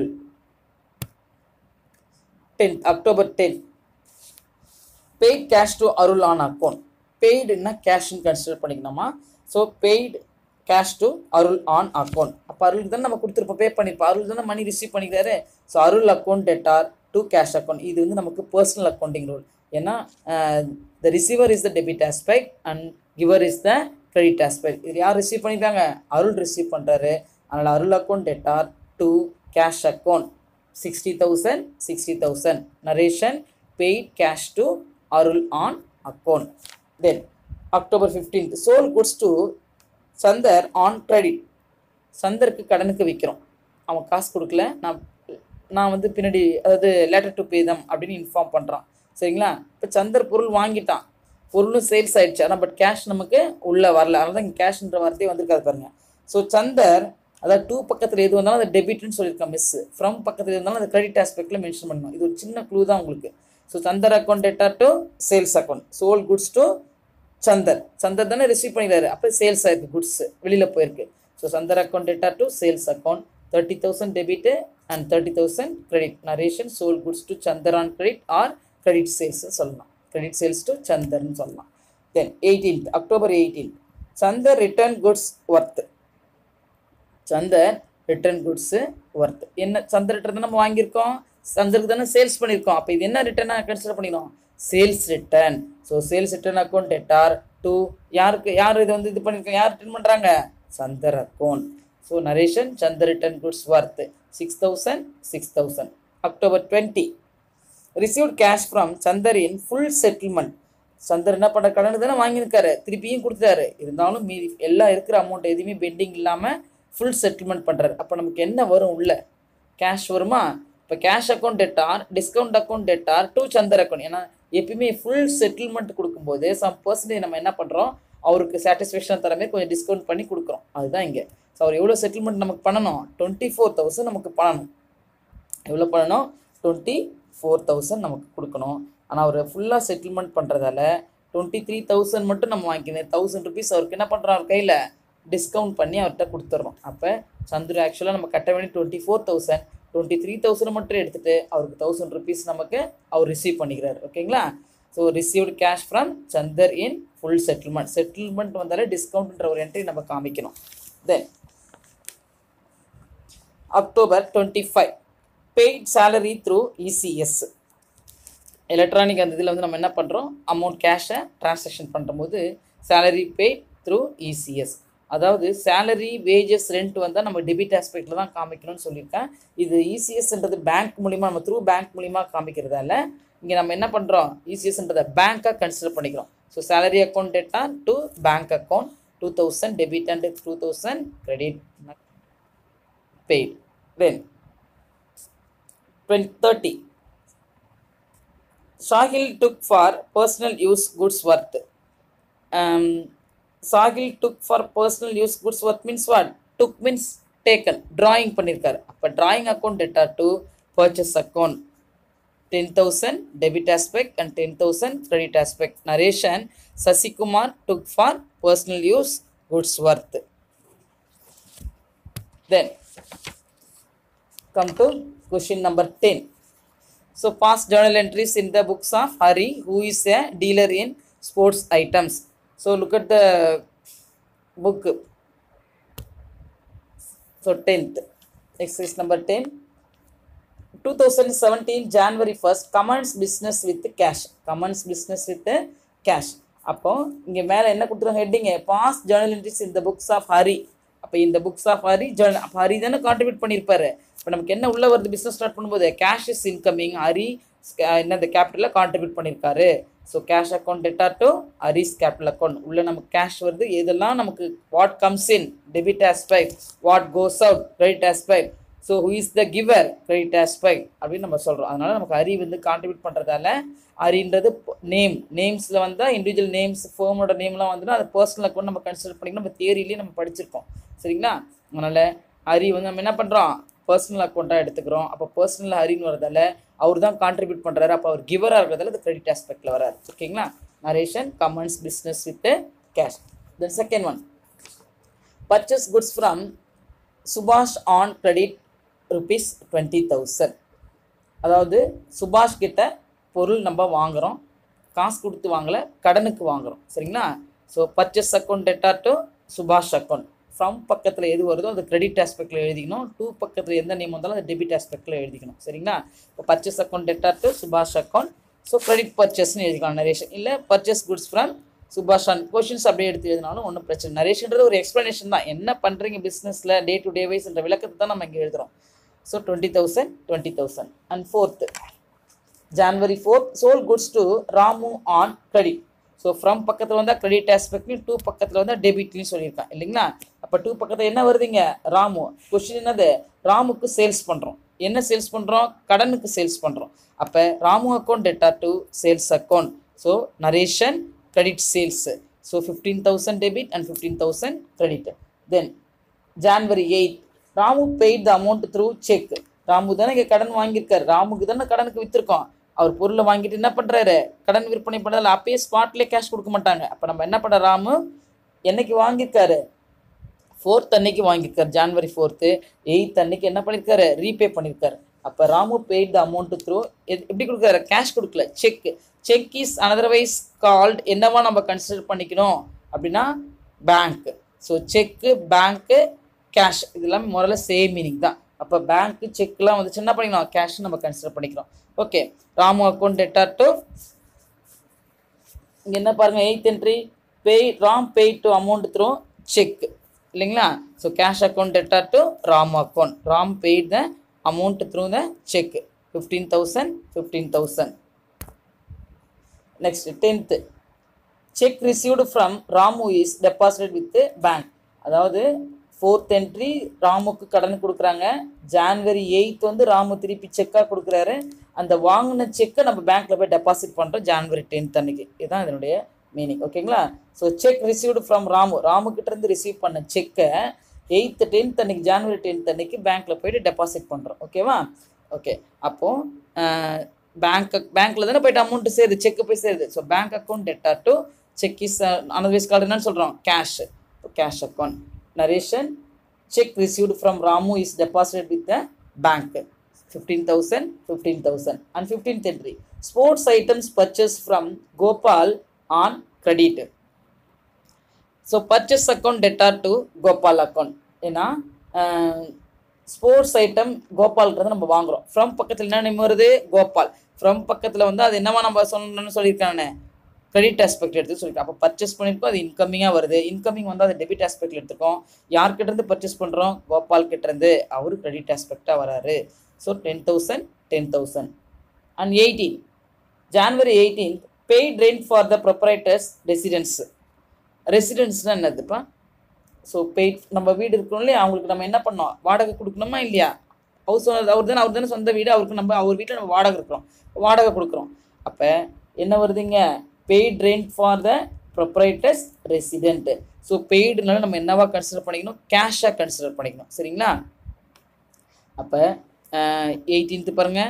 tenth October ten paid cash to Arul on account பெய்டுன்னா கேஷ்னு கன்சிடர் பண்ணிக்கணுமா so paid cash to Arul on account அப்போ அருளுக்கு தான் நம்ம கொடுத்துருப்போம் பே பண்ணியிருப்போம் அருள் தானே மணி ரிசீவ் பண்ணிக்கிறாரு so Arul account debtor to cash account இது வந்து நமக்கு பர்சனல் அக்கௌண்டிங் ரூல் ஏன்னா the receiver is the debit aspect and giver is the credit aspect இது யார் ரிசீவ் பண்ணியிருக்காங்க அருள் ரிசீவ் பண்ணுறாரு அதனால் Arul account debtor to cash account sixty thousand sixty thousand narration paid cash to Arul on account then October fifteenth sold goods to Chandar on credit சந்தருக்கு கடனுக்கு விற்கிறோம் அவன் காசு கொடுக்கல நான் நான் வந்து பின்னாடி அதாவது லேட்டர் டு பே தம் அப்படின்னு இன்ஃபார்ம் பண்ணுறான் சரிங்களா இப்போ சந்தர் பொருள் வாங்கிட்டான் பொருளும் சேல்ஸ் ஆயிடுச்சு ஆனால் பட் கேஷ் நமக்கு உள்ளே வரல அதனால தான் இங்கே கேஷ்ன்ற வார்த்தையே வந்திருக்காது பாருங்க ஸோ சந்தர் அதாவது டூ பக்கத்தில் எது வந்தாலும் அது டெபிட்னு சொல்லியிருக்கேன் மிஸ் ஃப்ரம் பக்கத்தில் இருந்தாலும் அது கிரெடிட் ஆஸ்பெக்டில் மென்ஷன் பண்ணணும் இது ஒரு சின்ன க்ளூ தான் உங்களுக்கு so Chandar account debtor to sales account sold goods to Chandar Chandar தானே ரிசீவ் பண்ணிக்கிறாரு அப்போ சேல்ஸ் ஆயிருக்கு குட்ஸ் வெளியில் போயிருக்கு so Chandar account debtor to sales account thirty thousand debit and thirty thousand credit narration sold goods to Chandar on credit or credit sales சொல்லலாம் credit sales to சந்தர்னு சொல்லலாம் then eighteenth October eighteenth Chandar return goods worth Chandar return goods worth என்ன Chandar return நம்ம வாங்கியிருக்கோம் சந்தருக்கு தானே sales பண்ணியிருக்கோம் அப்போ இது என்ன ரிட்டர்னாக கன்சிடர் பண்ணிக்கணும் sales return so sales return account debtor to யாருக்கு யார் இது வந்து இது பண்ணியிருக்காங்க யார் ரிட்டர்ன் பண்ணுறாங்க Chandar account so narration Chandar return goods worth six thousand six thousand October twenty received cash from Chandar in full settlement Chandar என்ன பண்ணுற கடன் தானே வாங்கியிருக்காரு திருப்பியும் கொடுத்துட்டாரு இருந்தாலும் மீதி எல்லாம் இருக்கிற அமௌண்ட் எதுவுமே பெண்டிங் இல்லாமல் ஃபுல் செட்டில்மெண்ட் பண்ணுறாரு அப்போ நமக்கு என்ன வரும் உள்ள கேஷ் வருமா இப்போ cash account debtor discount account debtor to Chandar account ஏன்னா எப்பயுமே ஃபுல் செட்டில்மெண்ட் கொடுக்கும்போது சம் பர்சன்டேஜ் நம்ம என்ன பண்ணுறோம் அவருக்கு சாட்டிஸ்ஃபேக்ஷன் தர மாதிரி கொஞ்சம் டிஸ்கவுண்ட் பண்ணி கொடுக்குறோம் அதுதான் இங்கே ஸோ அவர் எவ்வளோ செட்டில்மெண்ட் நமக்கு பண்ணணும் டுவெண்ட்டி ஃபோர் தௌசண்ட் நமக்கு பண்ணணும் எவ்வளோ பண்ணணும் டுவெண்ட்டி ஃபோர் தௌசண்ட் நமக்கு கொடுக்கணும் ஆனால் அவர் ஃபுல்லாக செட்டில்மெண்ட் பண்ணுறதால டுவெண்ட்டி த்ரீ தௌசண்ட் மட்டும் நம்ம வாங்கிக்கணும் தௌசண்ட் ருபீஸ் அவருக்கு என்ன பண்ணுறோம் அவர் கையில் டிஸ்கவுண்ட் பண்ணி அவர்கிட்ட கொடுத்துட்றோம் அப்போ சந்துரு ஆக்சுவலாக நம்ம கட்ட வேண்டிய twenty four thousand twenty three thousand மட்டும் எடுத்துகிட்டு அவருக்கு தௌசண்ட் ருபீஸ் நமக்கு அவர் ரிசீவ் பண்ணிக்கிறார் ஓகேங்களா so received cash from Chandar in full settlement settlement வந்தாலே டிஸ்கவுண்ட்ன்ற ஒரு என்ட்ரி நம்ம காமிக்கணும் then October twenty five paid salary through ECS electronic அந்த இதில் வந்து நம்ம என்ன பண்ணுறோம் அமௌண்ட் கேஷை ட்ரான்சாக்ஷன் பண்ணும்போது சேலரி பெய்ட் த்ரூ இசிஎஸ் அதாவது சேலரி வேஜஸ் ரெண்ட் வந்தால் நம்ம டெபிட் ஆஸ்பெக்டில் தான் காமிக்கணும்னு சொல்லியிருக்கேன் இது இசிஎஸ்ன்றது பேங்க் மூலிமா நம்ம த்ரூ பேங்க் மூலிமா காமிக்கிறதால இங்கே நம்ம என்ன பண்ணுறோம் இசிஎஸ்ன்றதை பேங்க்காக கன்சிடர் பண்ணிக்கிறோம் so salary account debtor to bank account two thousand debit and two thousand credit paid then twenty thirty Sahil took for personal use goods worth. Um, Sahil took for personal use goods worth means what? Took means taken. Drawing பண்ணியிருக்காரு அப்போ drawing account data to purchase account. 10,000 debit aspect and 10,000 credit aspect. Narration Sasikumar took for personal use goods worth. Then come to question number 10. So past journal entries in the books of Hari, who is a dealer in sports items. So look at the book. So 10th, exercise number 10. Two thousand seventeen January first commence business with cash commence business with cash அப்போ இங்கே மேலே என்ன கொடுத்துருங்க ஹெட்டிங்க pass journal entries இந்த books of Hari அப்போ இந்த books of Hari Journal அப்போ ஹரி தானே கான்ட்ரிபியூட் பண்ணியிருப்பாரு இப்போ நமக்கு என்ன உள்ள வருது பிஸ்னஸ் ஸ்டார்ட் பண்ணும்போது கேஷ் இஸ் இன்கமிங் ஹரி என்ன இந்த கேபிட்டலில் கான்ட்ரிபியூட் பண்ணியிருக்காரு so cash account debtor to Hari's capital account உள்ள நமக்கு கேஷ் வருது இதெல்லாம் நமக்கு what comes in debit aspect what goes out credit aspect so who is the giver credit aspect அப்படின்னு நம்ம சொல்கிறோம் அதனால நமக்கு அரி வந்து கான்ட்ரிபியூட் பண்ணுறதால அரின்றது நேம் நேம்ஸில் வந்தால் இண்டிவிஜுவல் நேம்ஸ் ஃபேமோட நேம்லாம் வந்துன்னா அது பர்சனல் அக்கௌண்ட் நம்ம கன்சிடர் பண்ணிக்கணும் நம்ம தியரிலேயே நம்ம படிச்சிருக்கோம் சரிங்களா அதனால் அரி வந்து நம்ம என்ன பண்ணுறோம் பர்சனல் அக்கௌண்ட்டாக எடுத்துக்கிறோம் அப்போ பர்சனல் ஹரின்னு வரதால அவர் தான் கான்ட்ரிபியூட் பண்ணுறாரு அப்போ அவர் கிவராக இருக்கிறதால அது கிரெடிட் ஆஸ்பெக்டில் வராரு ஓகேங்களா narration commence business with cash then second one purchase goods from சுபாஷ் on credit rupees twenty thousand அதாவது சுபாஷ் கிட்ட பொருள் நம்ம வாங்குகிறோம் காசு கொடுத்து வாங்கலை கடனுக்கு வாங்குகிறோம் சரிங்களா so purchase account debtor to சுபாஷ் அக்கௌண்ட் ஃப்ரம் பக்கத்தில் எது வருதோ அது கிரெடிட் ஆஸ்பெக்டில் எழுதிக்கணும் டூ பக்கத்தில் எந்த நேம் வந்தாலும் அது டெபிட் ஆஸ்பெக்டில் எழுதிக்கணும் சரிங்களா இப்போ பர்ச்சேஸ் அக்கௌண்ட் டெட்டா டு சுபாஷ் அக்கௌண்ட் ஸோ கிரெடிட் பர்ச்சேஸ்னு எழுதிக்கலாம் நரேஷன் இல்லை பர்ச்சேஸ் குட்ஸ் ஃப்ரம் சுபாஷ் அண்ட் கொஷின்ஸ் அப்படியே எடுத்து எழுதினாலும் ஒன்றும் பிரச்சனை நரேஷன்றது ஒரு எக்ஸ்ப்ளனேஷன் தான் என்ன பண்ணுறீங்க பிஸ்னஸில் டே டு டே வைஸ் என்ற விளக்கத்தை தான் நம்ம இங்கே எழுதுகிறோம் so twenty thousand twenty thousand and fourth January fourth sold goods to Ramu on credit so from பக்கத்தில் வந்தால் கிரெடிட் ஆஸ்பெக்ட்லையும் டூ பக்கத்தில் வந்தால் டெபிட்லையும் சொல்லியிருக்கான் இல்லைங்களா அப்போ டூ பக்கத்தில் என்ன வருதுங்க ராமு கொஸ்டின் என்னது ராமுக்கு சேல்ஸ் பண்ணுறோம் என்ன சேல்ஸ் பண்ணுறோம் கடனுக்கு சேல்ஸ் பண்ணுறோம் அப்போ Ramu account debtor to sales account so narration credit sales so fifteen thousand debit and fifteen thousand credit then January eight Ramu paid the amount through cheque Ramu தானே இங்கே கடன் வாங்கியிருக்காரு ராமுக்கு தானே கடனுக்கு விற்றுருக்கோம் அவர் பொருளை வாங்கிட்டு என்ன பண்ணுறாரு கடன் விற்பனை பண்ணதில் அப்பயே ஸ்பாட்லேயே கேஷ் கொடுக்க மாட்டாங்க அப்போ நம்ம என்ன பண்ண ராமு என்னைக்கு வாங்கியிருக்காரு ஃபோர்த் அன்னைக்கு வாங்கியிருக்காரு ஜான்வரி ஃபோர்த்து எயித் அன்னைக்கு என்ன பண்ணியிருக்காரு ரீபே பண்ணியிருக்காரு அப்போ Ramu paid the amount through எப்படி கொடுக்குறாரு கேஷ் கொடுக்கல cheque cheque is otherwise called என்னவா நம்ம கன்சிடர் பண்ணிக்கணும் அப்படின்னா bank so cheque bank cash இதெல்லாம் முதல்ல சேம் மீனிங் தான் அப்போ பேங்க்கு செக்லாம் வந்துச்சு என்ன பண்ணிக்கணும் கேஷ் நம்ம கன்சிடர் பண்ணிக்கிறோம் okay Ramu account debtor to இங்கே என்ன பாருங்கள் eighth entry pay Ram pay to amount through cheque இல்லைங்களா so cash account debtor to Ram account Ram paid the amount through the cheque fifteen thousand fifteen thousand next tenth cheque received from Ramu is deposit with bank அதாவது fourth entry ராமுக்கு கடன் கொடுக்குறாங்க January eighth வந்து ராமு திருப்பி செக்காக கொடுக்குறாரு அந்த வாங்கின செக்கை நம்ம பேங்க்கில் போய் டெபாசிட் பண்ணுறோம் ஜான்வரி டென்த் அன்னைக்கு இதுதான் இதனுடைய மீனிங் ஓகேங்களா so cheque received from Ramu ராமுக்கிட்ட இருந்து ரிசீவ் பண்ண செக்கை எயித்து டென்த் அன்னைக்கு ஜான்வரி டென்த் அன்னைக்கு பேங்க்கில் போயிட்டு டெபாசிட் பண்ணுறோம் ஓகேவா ஓகே அப்போது பேங்க் பேங்க்கில் தானே போயிட்டு அமௌண்ட் சேருது செக்கு போய் சேருது so bank account debtor to cheque is otherwise called என்னன்னு சொல்கிறோம் cash cash account narration cheque received from Ramu is deposit with the bank fifteen thousand fifteen thousand and fifteenth entry sports items purchase from Gopal on credit so purchase account debtor to Gopal account ஏன்னா sports item கோபால்ன்றது நம்ம வாங்குறோம் from பக்கத்தில் என்ன name வருது Gopal from பக்கத்தில் வந்து அது என்னவா நம்ம சொல்லணும்னு சொல்லியிருக்கானே கிரெடிட் ஆஸ்பெக்ட் எடுத்து சொல்லியிருக்கோம் அப்போ பர்ச்சேஸ் பண்ணியிருக்கோம் அது இன்கமிங்காக வருது இன்கமிங் வந்து அது டெபிட் ஆஸ்பெக்டில் எடுத்துக்கோம் யார்கிட்ட இருந்து பர்ச்சேஸ் பண்ணுறோம் கோபால் கிட்ட இருந்து அவர் கிரெடிட் ஆஸ்பெக்டாக வராரு so ten thousand ten thousand and eighteen January eighteenth paid rent for the proprietor's residence ரெசிடென்ஸ்னால் என்னதுப்பா ஸோ பெய்ட் நம்ம வீடு இருக்கணும் இல்லையா அவங்களுக்கு நம்ம என்ன பண்ணோம் வாடகை கொடுக்கணுமா இல்லையா ஹவுஸ் ஓனர் அவர் தானே அவர் தானே சொந்த வீடு அவருக்கு நம்ம அவர் வீட்டில் நம்ம வாடகை இருக்கிறோம் வாடகை கொடுக்குறோம் அப்போ என்ன வருதுங்க paid rent for the proprietor's resident so பெய்டுனால நம்ம என்னவா கன்சிடர் பண்ணிக்கணும் கேஷாக கன்சிடர் பண்ணிக்கணும் சரிங்களா அப்போ எயிட்டீன்த்து பாருங்கள்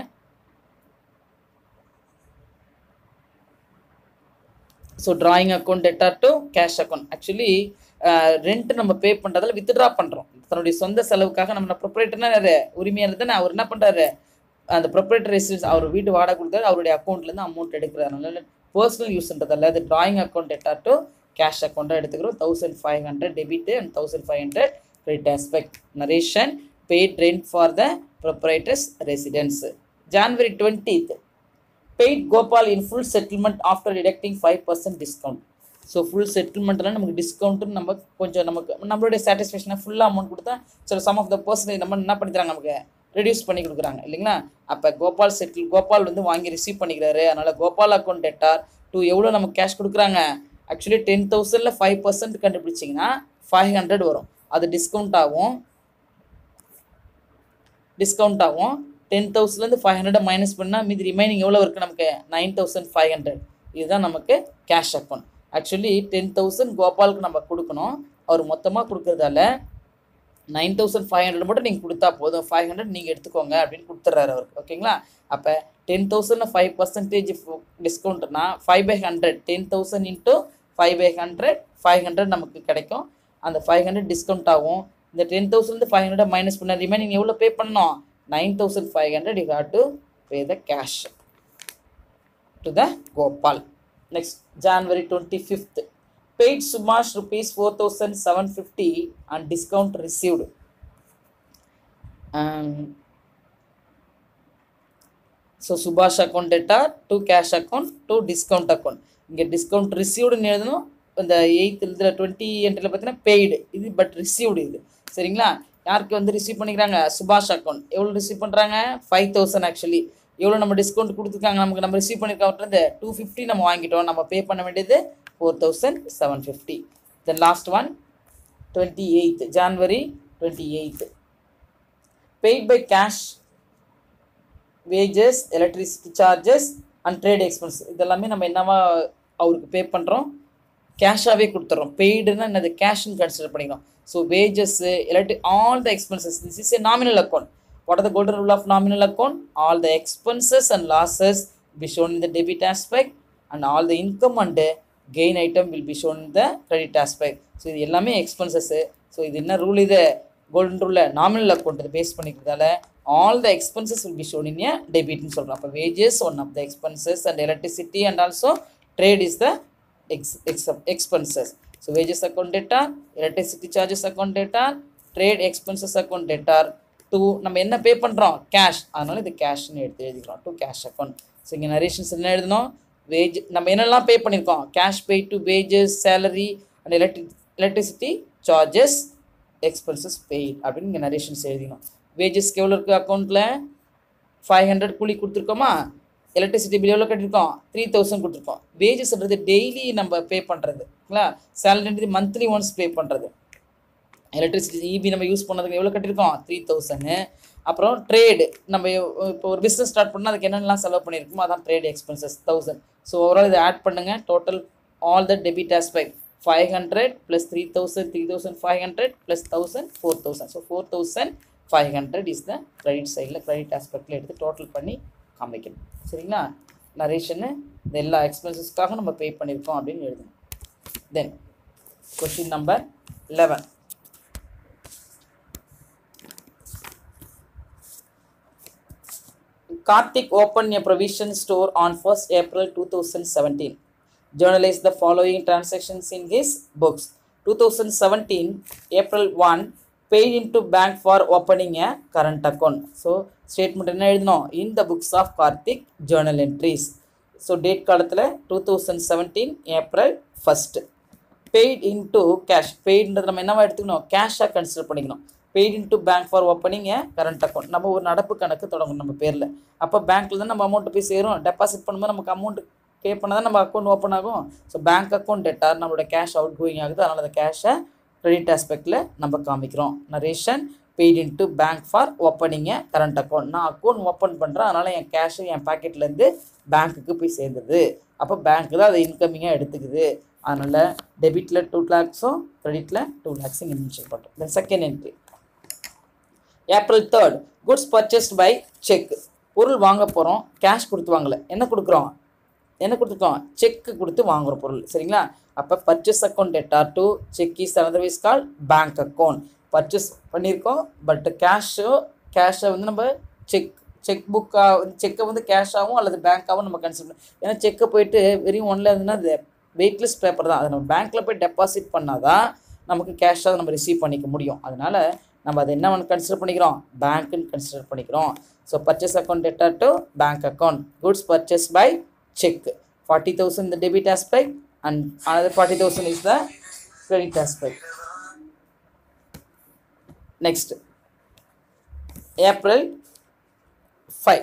so drawing account debtor to cash account actually rent நம்ம பே பண்ணுறதுல வித்ட்ரா பண்ணுறோம் தன்னுடைய சொந்த செலவுக்காக நம்ம ப்ரொப்ரேட்டர்னா உரிமையானது தானே அவர் என்ன பண்ணுறாரு அந்த ப்ரொப்ரேட்டர் ரெசிடென்ஸ் அவர் வீட்டு வாடகை கொடுத்தாரு அவருடைய அக்கௌண்ட்லேருந்து அமௌண்ட் எடுக்கிறாரு அதனால பர்சனல் யூஸ்ன்றதில்ல அது drawing account debtor to cash அக்கௌண்ட்டாக எடுத்துக்கிறோம் thousand five hundred debit and thousand five hundred credit aspect narration paid rent for the proprietor's residence January twentieth paid Gopal in full settlement after deducting five percent discount so full செட்டில்மெண்ட்டில் நமக்கு discount நம்ம கொஞ்சம் நமக்கு நம்மளுடைய சாட்டிஸ்ஃபேக்ஷனாக ஃபுல்லாக amount கொடுத்தா சில some of the percentage நம்ம என்ன பண்ணி தராங்க நமக்கு ரெடியூஸ் பண்ணி கொடுக்குறாங்க இல்லைங்களா அப்போ கோபால் செட்டில் கோபால் வந்து வாங்கி ரிசீவ் பண்ணிக்கிறாரு அதனால் கோபால் அக்கௌண்ட் டெட்டார் டூ எவ்வளோ நமக்கு கேஷ் கொடுக்குறாங்க ஆக்சுவலி டென் தௌசண்டில் ஃபைவ் பர்சன்ட் கண்டுபிடிச்சிங்கன்னா ஃபைவ் ஹண்ட்ரட் வரும் அது டிஸ்கவுண்ட் ஆகும் டிஸ்கவுண்ட் ஆகும் டென் தௌசண்ட்லேருந்து ஃபைவ் ஹண்ட்ரட் மைனஸ் பண்ணால் மீதி ரிமைனிங் எவ்வளோ இருக்குது நமக்கு நைன் தௌசண்ட் ஃபைவ் ஹண்ட்ரட் இதுதான் நமக்கு cash account actually ten thousand கோபாலுக்கு நம்ம கொடுக்கணும் அவர் மொத்தமாக கொடுக்கறதால நைன் தௌசண்ட் ஃபைவ் ஹண்ட்ரட் மட்டும் நீங்கள் கொடுத்தா போதும் ஃபைவ் ஹண்ட்ரட் நீங்கள் எடுத்துக்கோங்க அப்படின்னு கொடுத்துட்றாரு அவருக்கு ஓகேங்களா அப்போ டென் தௌசண்ட் ஃபைவ் பர்சன்டேஜ் டிஸ்கவுண்ட்னா five by hundred ten thousand into five by hundred five hundred நமக்கு கிடைக்கும் அந்த ஃபைவ் ஹண்ட்ரட் டிஸ்கவுண்ட் ஆகும் இந்த ten thousand five hundred minus பண்ண ரிமைனிங் எவ்வளோ பே பண்ணணும் nine thousand five hundred you have to pay the cash to the Gopal next January twenty fifth paid Sumash rupees 4750 and discount received. Um, so Subhash account data to cash account to discount account. இங்கே discount ரிசீவ்டுன்னு எழுதணும் இந்த eighth இதில் twenty என்ட்ரியில் பார்த்தீங்கன்னா paid இது but received இது சரிங்களா யாருக்கு வந்து ரிசீவ் பண்ணிக்கிறாங்க சுபாஷ் அக்கௌண்ட் எவ்வளோ ரிசீவ் பண்ணுறாங்க ஃபைவ் தௌசண்ட் ஆக்சுவலி எவ்வளோ நம்ம டிஸ்கவுண்ட் கொடுத்துருக்காங்க நமக்கு நம்ம ரிசீவ் பண்ணியிருக்கவர்லேருந்து டூ ஃபிஃப்டி நம்ம வாங்கிட்டோம் நம்ம பே பண்ண வேண்டியது four thousand seven fifty then last one twenty eighth January twenty eighth paid by cash wages electricity charges and trade expense இதெல்லாமே நம்ம என்னவா அவருக்கு பே பண்ணுறோம் கேஷாகவே கொடுத்துட்றோம் பெய்டுன்னா என்னது கேஷ்னு கன்சிடர் பண்ணிக்கிறோம் so wages electric all the expenses this is a nominal account what are the golden rule of nominal account all the expenses and losses be shown in the debit aspect and all the income and gain item will be shown in the credit aspect so இது எல்லாமே expenses so இது என்ன rule இது golden ரூலில் nominal account base பண்ணிக்கிறதால all the expenses will be shown in a டெபிட்னு சொல்கிறோம் அப்போ wages one of the expenses and electricity and also trade is the ex ex expenses so wages account debtor electricity charges account debtor trade expenses account debtor to நம்ம என்ன பே பண்ணுறோம் cash அதனால இது கேஷ்னு எடுத்து எழுதிக்கிறோம் டூ கேஷ் அக்கௌண்ட் ஸோ இங்கே narrations என்ன எழுதணும் வேஜ் நம்ம என்னெல்லாம் பே பண்ணியிருக்கோம் cash pay to wages salary and electric electricity charges expenses paid அப்படின்னு இங்கே நரேஷன்ஸ் எழுதிக்கணும் வேஜஸ்க்கு எவ்வளோ இருக்குது அக்கௌண்ட்டில் ஃபைவ் ஹண்ட்ரட் கூலி கொடுத்துருக்கோமா எலக்ட்ரிசிட்டி பில் எவ்வளோ கட்டியிருக்கோம் த்ரீ தௌசண்ட் கொடுத்துருக்கோம் வேஜஸ்ன்றது டெய்லி நம்ம பே பண்ணுறதுங்களா சேலரின்றது மந்த்லி ஒன்ஸ் பே பண்ணுறது எலக்ட்ரிசிட்டி இபி நம்ம யூஸ் பண்ணதுக்கு எவ்வளோ கட்டியிருக்கோம் த்ரீ தௌசண்ட் அப்புறம் ட்ரேடு நம்ம இப்போ ஒரு பிஸ்னஸ் ஸ்டார்ட் பண்ணால் அதுக்கு என்னென்னலாம் செலவு பண்ணியிருக்கோமோ அதான் trade expenses thousand so overall இதை ஆட் பண்ணுங்கள் total all the debit aspect five hundred plus three thousand three thousand five hundred plus thousand four thousand so four thousand five hundred is the credit சைடில் credit ஆஸ்பெக்டில் எடுத்து total பண்ணி காமிக்கணும் சரிங்களா நரேஷனு இந்த எல்லா எக்ஸ்பென்சஸ்க்காக நம்ம பே பண்ணியிருக்கோம் அப்படின்னு எழுதணும் then question number eleven Karthik opened a provision store on 1st April 2017. Journalized the following transactions in his books. 2017, April 1, paid into bank for opening a current account. So, statement என்ன எழுதணும் in the books of Karthik journal entries. So date காலத்தில் two thousand seventeen April first paid into cash பெய்டுன்றது நம்ம என்னவா எடுத்துக்கணும் கேஷாக consider பண்ணிக்கணும் paid into bank for opening a current account நம்ம ஒரு நடப்பு கணக்கு தொடங்கணும் நம்ம பேரில் அப்போ பேங்க்கில் தான் நம்ம அமௌண்ட் போய் சேரும் டெபாசிட் பண்ணும்போது நமக்கு அமௌண்ட் பே பண்ணால் தான் நம்ம அக்கௌண்ட் ஓப்பன் ஆகும் ஸோ பேங்க் அக்கௌண்ட் டெட்டார் நம்மளோட கேஷ் அவுட் கோயிங் ஆகுது அதனால் அந்த கேஷை கிரெடிட் ஆஸ்பெக்டில் நம்ம காமிக்கிறோம் narration paid into bank for opening a current account நான் அக்கௌண்ட் ஓப்பன் பண்ணுறேன் அதனால் என் கேஷு என் பாக்கெட்லேருந்து பேங்க்குக்கு போய் சேர்ந்துருது அப்போ பேங்க் தான் அதை இன்கமிங்காக எடுத்துக்குது அதனால் டெபிட்டில் டூ லேக்ஸும் க்ரெடிட்டில் டூ லேக்ஸும் இங்கே மென்ஷன் பண்ணுறோம் then second entry April third goods purchased by cheque பொருள் வாங்க போகிறோம் கேஷ் கொடுத்து வாங்கலை என்ன கொடுக்குறோம் என்ன கொடுத்துருக்கோம் செக்கு கொடுத்து வாங்குகிற பொருள் சரிங்களா அப்போ purchase account debtor to cheque is otherwise call bank account purchase பண்ணியிருக்கோம் பட் கேஷோ கேஷை வந்து நம்ம செக் செக் புக்காக செக்கை வந்து கேஷாகவும் அல்லது பேங்க்காகவும் நம்ம கன்சிடர் பண்ண ஏன்னா செக்கை போயிட்டு வெறும் ஒன்றில் இருந்துன்னா அது வெயிட்லெஸ் பேப்பர் தான் அதை நம்ம பேங்க்கில் போய் டெபாசிட் பண்ணால் தான் நமக்கு கேஷாக நம்ம ரிசீவ் பண்ணிக்க முடியும் அதனால் நம்ம அதை என்ன கன்சிடர் பண்ணிக்கிறோம் பேங்க்குன்னு கன்சிடர் பண்ணிக்கிறோம் so purchase account debtor to bank account goods purchase by cheque forty thousand the debit aspect and another forty thousand is the credit aspect next April five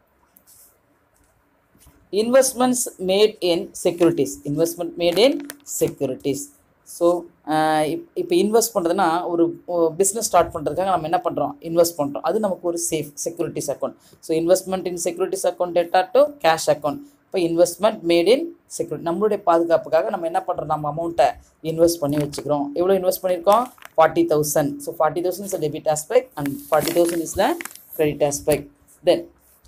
investments made in securities investment made in securities so இப்போ invest பண்ணுறதுனா ஒரு business start பண்ணுறதுக்காக நம்ம என்ன பண்ணுறோம் invest பண்ணுறோம் அது நமக்கு ஒரு safe securities account so investment in securities account debtor to cash account இப்போ இன்வெஸ்ட்மெண்ட் மேட் இன் செக்யூரிட்டி நம்மளுடைய பாதுகாப்புக்காக நம்ம என்ன பண்ணுறோம் நம்ம அமௌண்ட்டை இன்வெஸ்ட் பண்ணி வச்சுக்கிறோம் எவ்வளோ இன்வெஸ்ட் பண்ணியிருக்கோம் forty thousand so forty thousand is debit aspect and forty thousand is the credit aspect then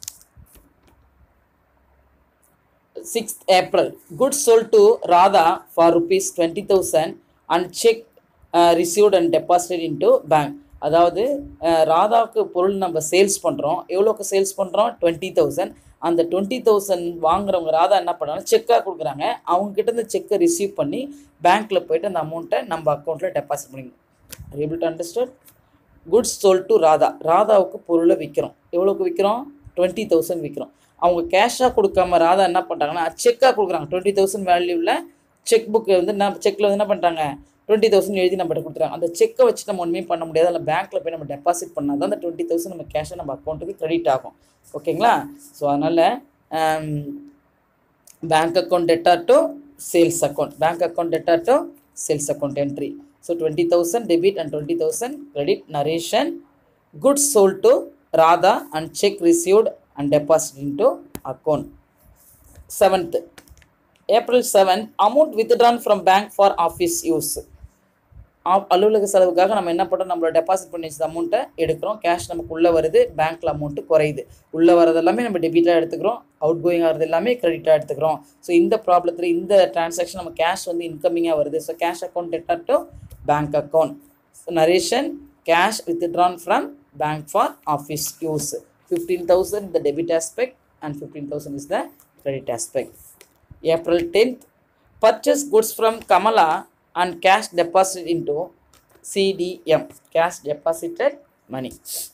6th April. Goods sold to Radha for rupees 20,000 and check uh, received and deposited into bank. அதாவது அஹ், ராதாவுக்கு பொருள் நம்ம sales பண்ணுறோம் எவ்வளோக்கு sales பண்ணுறோம் twenty thousand அந்த twenty thousand வாங்குறவங்க ராதா என்ன பண்ணுறாங்க செக்காக கொடுக்குறாங்க அவங்க கிட்ட இருந்து செக்கை ரிசீவ் பண்ணி பேங்க்கில் போயிட்டு அந்த அமௌண்ட்டை நம்ம அக்கௌண்ட்டில் டெபாசிட் பண்ணிக்கணும் able to understand goods sold to Radha ராதாவுக்கு பொருளை விற்கிறோம் எவ்வளோக்கு விற்கிறோம் டுவெண்ட்டி தௌசண்ட் விற்கிறோம் அவங்க கேஷாக கொடுக்காம ராதா என்ன பண்ணுறாங்கன்னா செக்காக கொடுக்குறாங்க டுவெண்ட்டி தௌசண்ட் வேல்யூவில் செக் புக்கு வந்து என்ன செக்கில் வந்து என்ன பண்ணுறாங்க டுவெண்ட்டி தௌசண்ட் எழுதி நம்மகிட்ட கொடுத்துறாங்க அந்த செக்கை வச்சு நம்ம ஒன்றுமே பண்ண முடியாது அதில் பேங்க்கில் போய் நம்ம டெபாசிட் பண்ணால் தான் அந்த டுவெண்ட்டி தௌசண்ட் நம்ம கேஷை நம்ம அக்கௌண்ட்டுக்கு கிரெடிட் ஆகும் ஓகேங்களா ஸோ அதனால் bank account debtor to sales account bank account debtor to sales account entry so twenty thousand debit and twenty thousand credit narration goods sold to Radha and cheque received and deposit into account seventh April seven amount withdrawn from bank for office use அலுவலக செலவுக்காக நம்ம என்ன பண்ணுறோம் நம்மளோட deposit பண்ணி வச்ச அமௌண்ட்டை எடுக்கிறோம் கேஷ் நமக்கு உள்ளே வருது பேங்க்கில் அமௌண்ட்டு குறையுது உள்ளே வரது எல்லாமே நம்ம டெபிட்டாக எடுத்துக்கிறோம் அவுட் கோயிங் ஆகிறது எல்லாமே கிரெடிட்டாக எடுத்துக்கிறோம் ஸோ இந்த ப்ராப்ளத்தில் இந்த டிரான்சாக்ஷன் நம்ம கேஷ் வந்து இன்கமிங்காக வருது so cash account debtor to bank account so narration cash withdrawn from bank for office use fifteen thousand the debit aspect and fifteen thousand is the credit aspect. April 10th, purchase goods from Kamala and cash deposit into CDM, cash deposited money.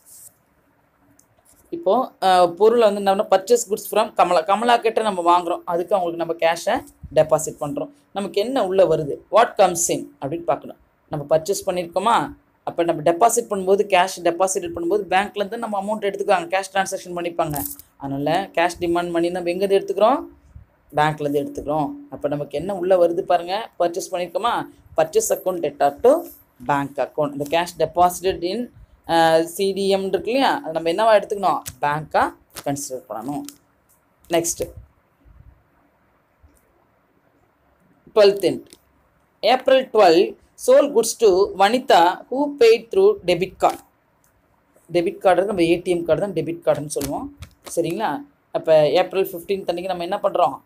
இப்போ அஹ், பொருளை வந்து நம்ம purchase goods from Kamala Kamala கிட்ட நம்ம வாங்குறோம் அதுக்கு அவங்களுக்கு நம்ம கேஷை டெபாசிட் பண்ணுறோம் நமக்கு என்ன உள்ளே வருது வாட் கம்ஸ் இன் அப்படின்னு பார்க்கணும் நம்ம பர்ச்சேஸ் பண்ணியிருக்கோமா அப்போ நம்ம டெபாசிட் பண்ணும்போது கேஷ் டெபாசிட் பண்ணும்போது பேங்க்லேருந்து நம்ம அமௌண்ட் எடுத்துக்குவாங்க கேஷ் ட்ரான்சாக்ஷன் பண்ணிப்பாங்க அதனால் கேஷ் டிமாண்ட் பண்ணி நம்ம எங்கேருந்து எடுத்துக்கிறோம் பேங்க்லேருந்து எடுத்துக்கிறோம் அப்போ நமக்கு என்ன உள்ளே வருது பாருங்கள் பர்ச்சேஸ் பண்ணியிருக்கோமா purchase account debtor to bank account இந்த கேஷ் டெபாசிட்டட் இன் சிடிஎம் இருக்கு இல்லையா அது நம்ம என்னவா எடுத்துக்கணும் பேங்க்காக கன்சிடர் பண்ணணும் next twelfth April twelve sold goods to Vanitha who paid through debit card debit card நம்ம ஏடிஎம் கார்டு தான் டெபிட் கார்டுன்னு சொல்லுவோம் சரிங்களா அப்போ ஏப்ரல் ஃபிஃப்டீன்த் அன்றைக்கி நம்ம என்ன பண்ணுறோம்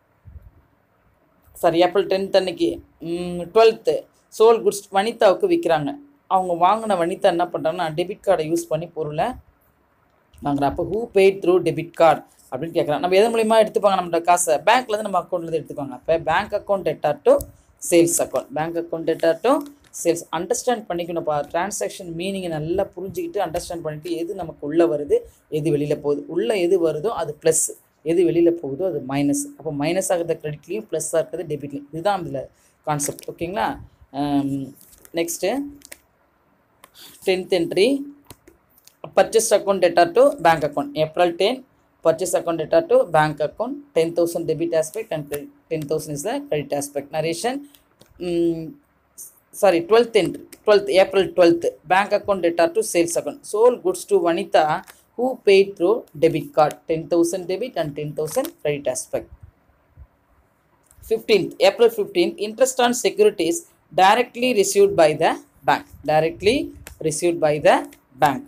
சாரி ஏப்ரல் டென்த் அன்னைக்கு டுவெல்த்து சோல் குட்ஸ் வனிதாவுக்கு விற்கிறாங்க அவங்க வாங்கின வனிதா என்ன பண்ணுறாங்கன்னா டெபிட் கார்டை யூஸ் பண்ணி பொருளை வாங்குறேன் அப்போ who paid through debit card அப்படின்னு கேட்குறாங்க நம்ம எதன் மூலியமாக எடுத்துப்பாங்க நம்மளோட காசை பேங்க்லேருந்து நம்ம அக்கௌண்ட்லேருந்து எடுத்துப்பாங்க அப்போ bank account debtor to sales account bank account debtor to sales understand பண்ணிக்கணும்ப்பா டிரான்சாக்ஷன் மீனிங்கை நல்லா புரிஞ்சுக்கிட்டு அண்டர்ஸ்டாண்ட் பண்ணிட்டு எது நமக்கு உள்ளே வருது எது வெளியில் போகுது உள்ளே எது வருதோ அது ப்ளஸ் எது வெளியில் போகுதோ அது மைனஸ் அப்போ மைனஸ் ஆகிறத கிரெடிட்லேயும் ப்ளஸ்ஸாக இருக்கிறது டெபிட்லையும் இதுதான் இதில் கான்செப்ட் ஓகேங்களா next tenth entry purchase account data to bank account april 10 purchase account data to bank account 10000 debit aspect and credit- 10000 is the credit aspect narration mm, sorry 12th entry 12th april 12th bank account data to sales account sold goods to vanita who paid through debit card 10000 debit and 10000 credit aspect 15th april 15th interest on securities directly received by the bank directly received by the bank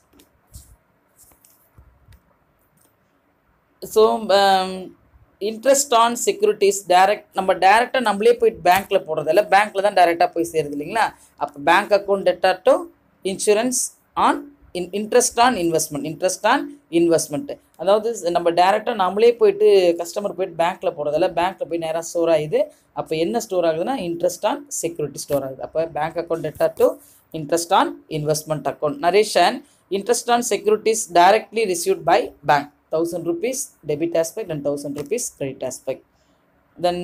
so interest on securities direct நம்ம டைரெக்டாக நம்மளே போயிட்டு பேங்க்கில் போடுறதில்ல பேங்க்கில் தான் டைரெக்டாக போய் சேருது இல்லைங்களா அப்போ bank account debtor to insurance on in interest on investment interest on investment அதாவது நம்ம டேரெக்டாக நம்மளே போயிட்டு கஸ்டமர் போயிட்டு பேங்க்கில் போகிறதில்ல பேங்க்கில் போய் நேராக ஸ்டோர் ஆகுது அப்போ என்ன ஸ்டோர் ஆகுதுன்னா இன்ட்ரெஸ்ட் ஆன் செக்யூரிட்டி ஸ்டோர் ஆகுது அப்போ bank account debtor to interest on investment account narration interest on securities directly received by bank thousand rupees debit aspect and thousand rupees credit aspect then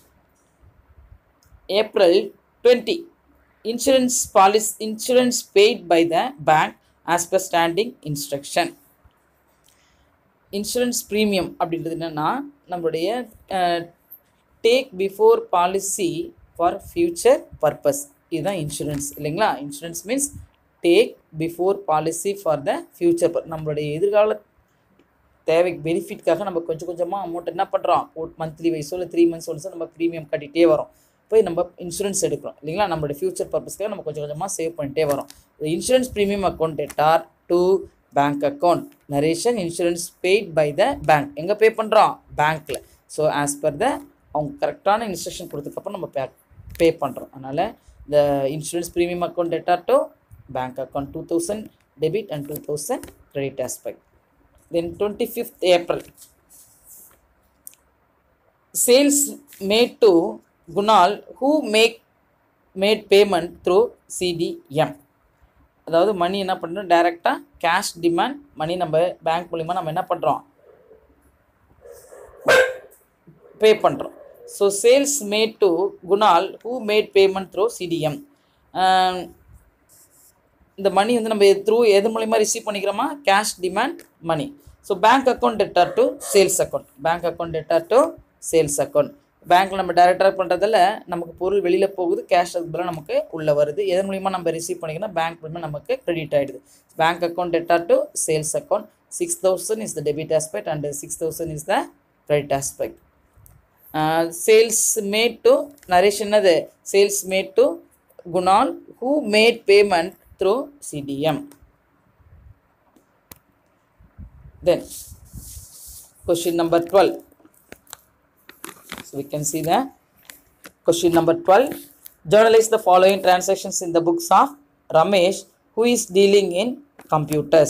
April twenty insurance policy insurance paid by the bank as per standing instruction insurance premium அப்படின்றது என்னென்னா நம்மளுடைய take before policy for future purpose இதுதான் insurance இல்லைங்களா insurance means take before policy for the future நம்மளுடைய எதிர்கால தேவைக்கு பெனிஃபிட்காக நம்ம கொஞ்சம் கொஞ்சமாக அமௌண்ட் என்ன பண்ணுறோம் மந்த்லி வைஸோ இல்லை த்ரீ மந்த்ஸ் ஒன்ஸோ நம்ம ப்ரீமியம் கட்டிகிட்டே வரோம் போய் நம்ம இன்சூரன்ஸ் எடுக்கிறோம் இல்லைங்களா நம்மளோட ஃப்யூச்சர் பர்பஸ்க்காக நம்ம கொஞ்சம் கொஞ்சமாக சேவ் பண்ணிட்டே வரோம் insurance premium account debtor to bank account narration insurance paid by the bank எங்கே பே பண்ணுறோம் பேங்க்கில் ஸோ ஆஸ் பர் த அவங்க கரெக்டான இன்ஸ்ட்ரக்ஷன் கொடுத்ததுக்கப்புறம் நம்ம பே பே பண்ணுறோம் அதனால் இந்த insurance premium account debtor to bank account two thousand debit and two thousand credit aspect then 25th April. Sales made to Gunal who make made payment through CDM. அதாவது மணி என்ன பண்ணுறோம் டைரெக்டாக கேஷ் டிமாண்ட் மணி நம்ம பேங்க் மூலிமா நம்ம என்ன பண்ணுறோம் pay பண்ணுறோம் so sales made to Kunal who made payment through CDM இந்த மணி வந்து நம்ம த்ரூ எது மூலிமா ரிசீவ் பண்ணிக்கிறோமா cash demand money so bank account debtor to sales account bank account debtor to sales account பேங்க்கில் நம்ம டேரெக்டாக பண்ணுறதில் நமக்கு பொருள் வெளியில் போகுது கேஷ் அதுக்கு நமக்கு உள்ளே வருது எதன் மூலிமா நம்ம ரிசீவ் பண்ணிக்கிறோம் பேங்க் மூலிமா நமக்கு கிரெடிட் ஆகிடுது bank account debtor to sales account six thousand is the debit aspect and six thousand is the credit aspect sales made to Naresh என்னது sales made to Kunal who made payment through CDM. Then, question number 12. So, we can see the question number 12. Journalize the following transactions in the books of Ramesh, who is dealing in computers.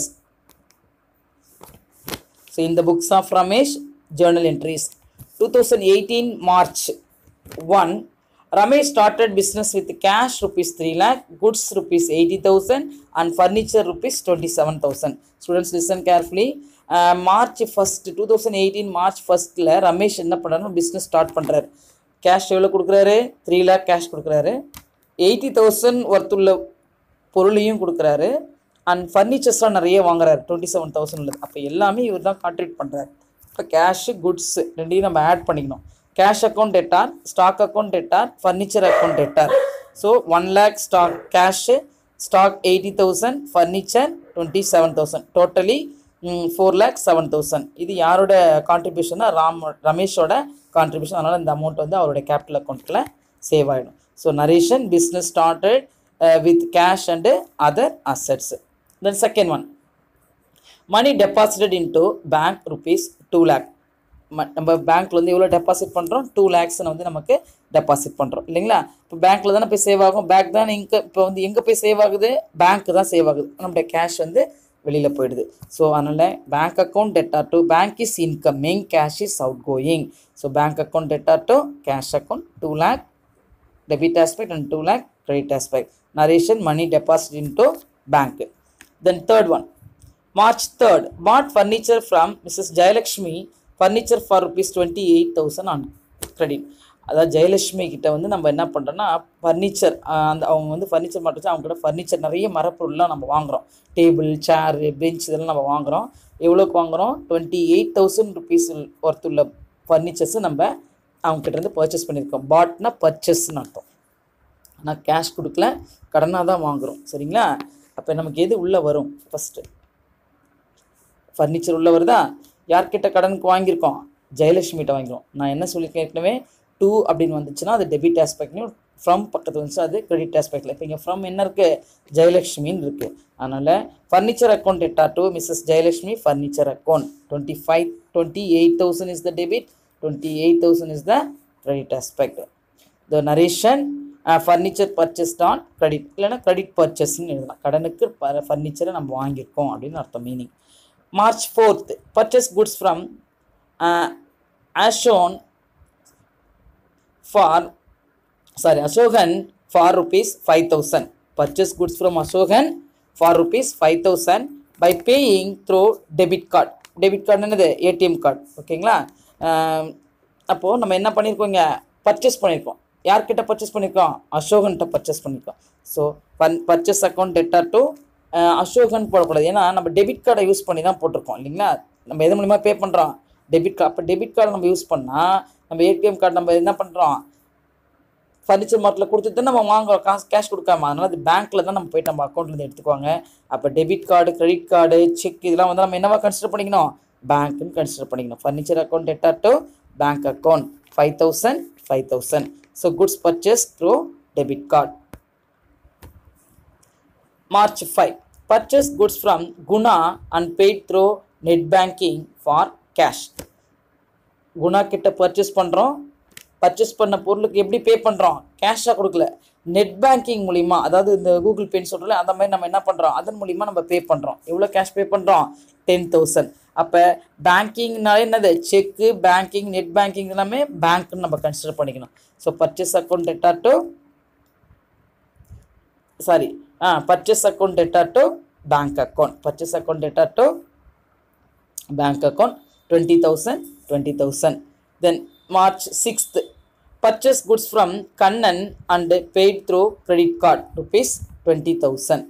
So, in the books of Ramesh, journal entries. 2018 March 1 Ramesh started business with cash rupees 3 lakh, goods rupees 80,000 and furniture rupees 27,000. Students listen carefully. March first two thousand eighteen March ஃபஸ்ட்டில் ரமேஷ் என்ன பண்ணுறாரு business start பண்ணுறாரு cash எவ்வளோ கொடுக்குறாரு three lakh cash கொடுக்குறாரு eighty thousand ஒர்த்துள்ள பொருளையும் கொடுக்குறாரு அண்ட் ஃபர்னிச்சர்ஸ்லாம் நிறைய வாங்குறாரு டுவெண்ட்டி செவன் தௌசண்ட் உள்ளது அப்போ எல்லாமே இவர் தான் கான்ட்ரிபியூட் பண்ணுறாரு இப்போ கேஷு குட்ஸு ரெண்டையும் நம்ம ஆட் பண்ணிக்கணும் cash account debtor stock account debtor furniture account debtor so 1 lakh stock cash stock 80000 furniture 27000 totally four lakh seven thousand இது யாரோட கான்ட்ரிபியூஷனா ராம் ரமேஷோட கான்ட்ரிபியூஷன் அதனால் இந்த அமௌண்ட் வந்து அவருடைய கேபிட்டல் அக்கௌண்ட்டில் சேவ் ஆகிடும் so narration business started with cash and other assets then second one money deposited into bank rupees two lakh நம்ம பேங்க்ல வந்து எவ்வளோ டெபாசிட் பண்ணுறோம் டூ லேக்ஸ்னு வந்து நமக்கு டெபாசிட் பண்ணுறோம் இல்லைங்களா இப்போ பேங்க்கில் தானே போய் சேவ் ஆகும் பேங்க் தான் இங்கே இப்போ வந்து எங்கே போய் சேவ் ஆகுது பேங்க் தான் சேவ் ஆகுது நம்மளுடைய கேஷ் வந்து வெளியில் போயிடுது ஸோ அதனால் bank account debtor to bank is incoming cash is outgoing so bank account debtor to cash account two lakh debit aspect and two lakh credit aspect narration money deposit into bank then third one March third bought furniture from Mrs Jayalakshmi furniture for rupees twenty eight thousand on credit அதாவது ஜெயலட்சுமி கிட்ட வந்து நம்ம என்ன பண்ணுறோன்னா furniture அந்த அவங்க வந்து furniture மட்டும் வச்சு அவங்க கிட்ட ஃபர்னிச்சர் நிறைய மரப்பொருள்லாம் நம்ம வாங்குகிறோம் டேபிள் சேரு பெஞ்ச் இதெல்லாம் நம்ம வாங்குகிறோம் எவ்வளோக்கு வாங்குகிறோம் டுவெண்ட்டி எயிட் தௌசண்ட் ருபீஸ் ஒர்த்துள்ள ஃபர்னிச்சர்ஸை நம்ம அவங்ககிட்ட இருந்து பர்ச்சேஸ் பண்ணியிருக்கோம் பாட்னா பர்ச்சேஸ்னு அர்த்தம் ஆனால் கேஷ் கொடுக்கல கடனாக தான் வாங்குகிறோம் சரிங்களா அப்போ நமக்கு எது உள்ளே வரும் ஃபஸ்ட்டு ஃபர்னிச்சர் உள்ளே வருதா யார்கிட்ட கடனுக்கு வாங்கியிருக்கோம் ஜெயலட்சுமிகிட்ட வாங்கிக்கிறோம் நான் என்ன சொல்லியிருக்கேன் ஏற்கனவே டூ அப்படின்னு வந்துச்சுன்னா அது டெபிட் ஆஸ்பெக்ட்லையும் ஃப்ரம் பக்கத்தில் வந்துச்சு அது கிரெடிட் ஆஸ்பெக்டில் இப்போ இங்கே ஃப்ரம் என்ன இருக்குது ஜெயலட்சுமின்னு இருக்குது அதனால் furniture account debtor to Mrs Jayalakshmi furniture account twenty five twenty eight thousand is the debit twenty eight thousand is the credit aspect the narration furniture purchased on credit இல்லைன்னா கிரெடிட் பர்ச்சேஸ்ன்னு எழுதலாம் கடனுக்கு ஃபர்னிச்சரை நம்ம வாங்கியிருக்கோம் அப்படின்னு அர்த்தம் meaning March fourth purchase goods from ஆஷோன் for sorry ashokan for rupees 5000 purchase goods from ashokan for rupees 5000 by paying through debit card debit card என்னது ஏடிஎம் கார்டு ஓகேங்களா அப்போது நம்ம என்ன பண்ணியிருக்கோங்க பர்ச்சேஸ் பண்ணியிருக்கோம் யார்கிட்ட பர்ச்சேஸ் பண்ணியிருக்கோம் அசோகன்கிட்ட பர்ச்சேஸ் பண்ணியிருக்கோம் ஸோ பன் purchase account debtor to Ashokan போடக்கூடாது ஏன்னா நம்ம டெபிட் கார்டை யூஸ் பண்ணி தான் போட்டிருக்கோம் இல்லைங்களா நம்ம எது மூலிமா பே பண்ணுறோம் டெபிட் கார்டு அப்போ டெபிட் கார்டை நம்ம யூஸ் பண்ணால் நம்ம ஏடிஎம் கார்டு நம்ம என்ன பண்ணுறோம் ஃபர்னிச்சர் மார்ட்டில் கொடுத்துட்டு நம்ம வாங்குறோம் காசு கேஷ் கொடுக்காம அதனால அது பேங்க்கில் தான் நம்ம போயிட்டு நம்ம அக்கௌண்ட்லேருந்து எடுத்துக்குவாங்க அப்போ debit card credit card cheque இதெல்லாம் வந்து நம்ம என்னவா கன்சிடர் பண்ணிக்கணும் பேங்க்குன்னு கன்சிடர் பண்ணிக்கணும் furniture account debtor to bank account five thousand five thousand so goods purchase through debit card March five purchase goods from Guna and paid through net banking for cash Guna கிட்ட purchase பண்ணுறோம் purchase பண்ண பொருளுக்கு எப்படி பே பண்ணுறோம் கேஷாக கொடுக்கல net banking மூலிமா அதாவது இந்த கூகுள் பேன்னு சொல்கிறோம்ல அந்த மாதிரி நம்ம என்ன பண்ணுறோம் அதன் மூலிமா நம்ம பே பண்ணுறோம் எவ்வளோ கேஷ் பே பண்ணுறோம் டென் தௌசண்ட் அப்போ பேங்கிங்னாலே என்னது செக்கு பேங்கிங் நெட் பேங்கிங் எல்லாமே பேங்க்னு நம்ம கன்சிடர் பண்ணிக்கணும் so purchase account debtor to sorry ah purchase account debtor to bank account purchase account debtor to bank account twenty thousand twenty thousand then March sixth purchase goods from Kannan and paid through credit card rupees twenty thousand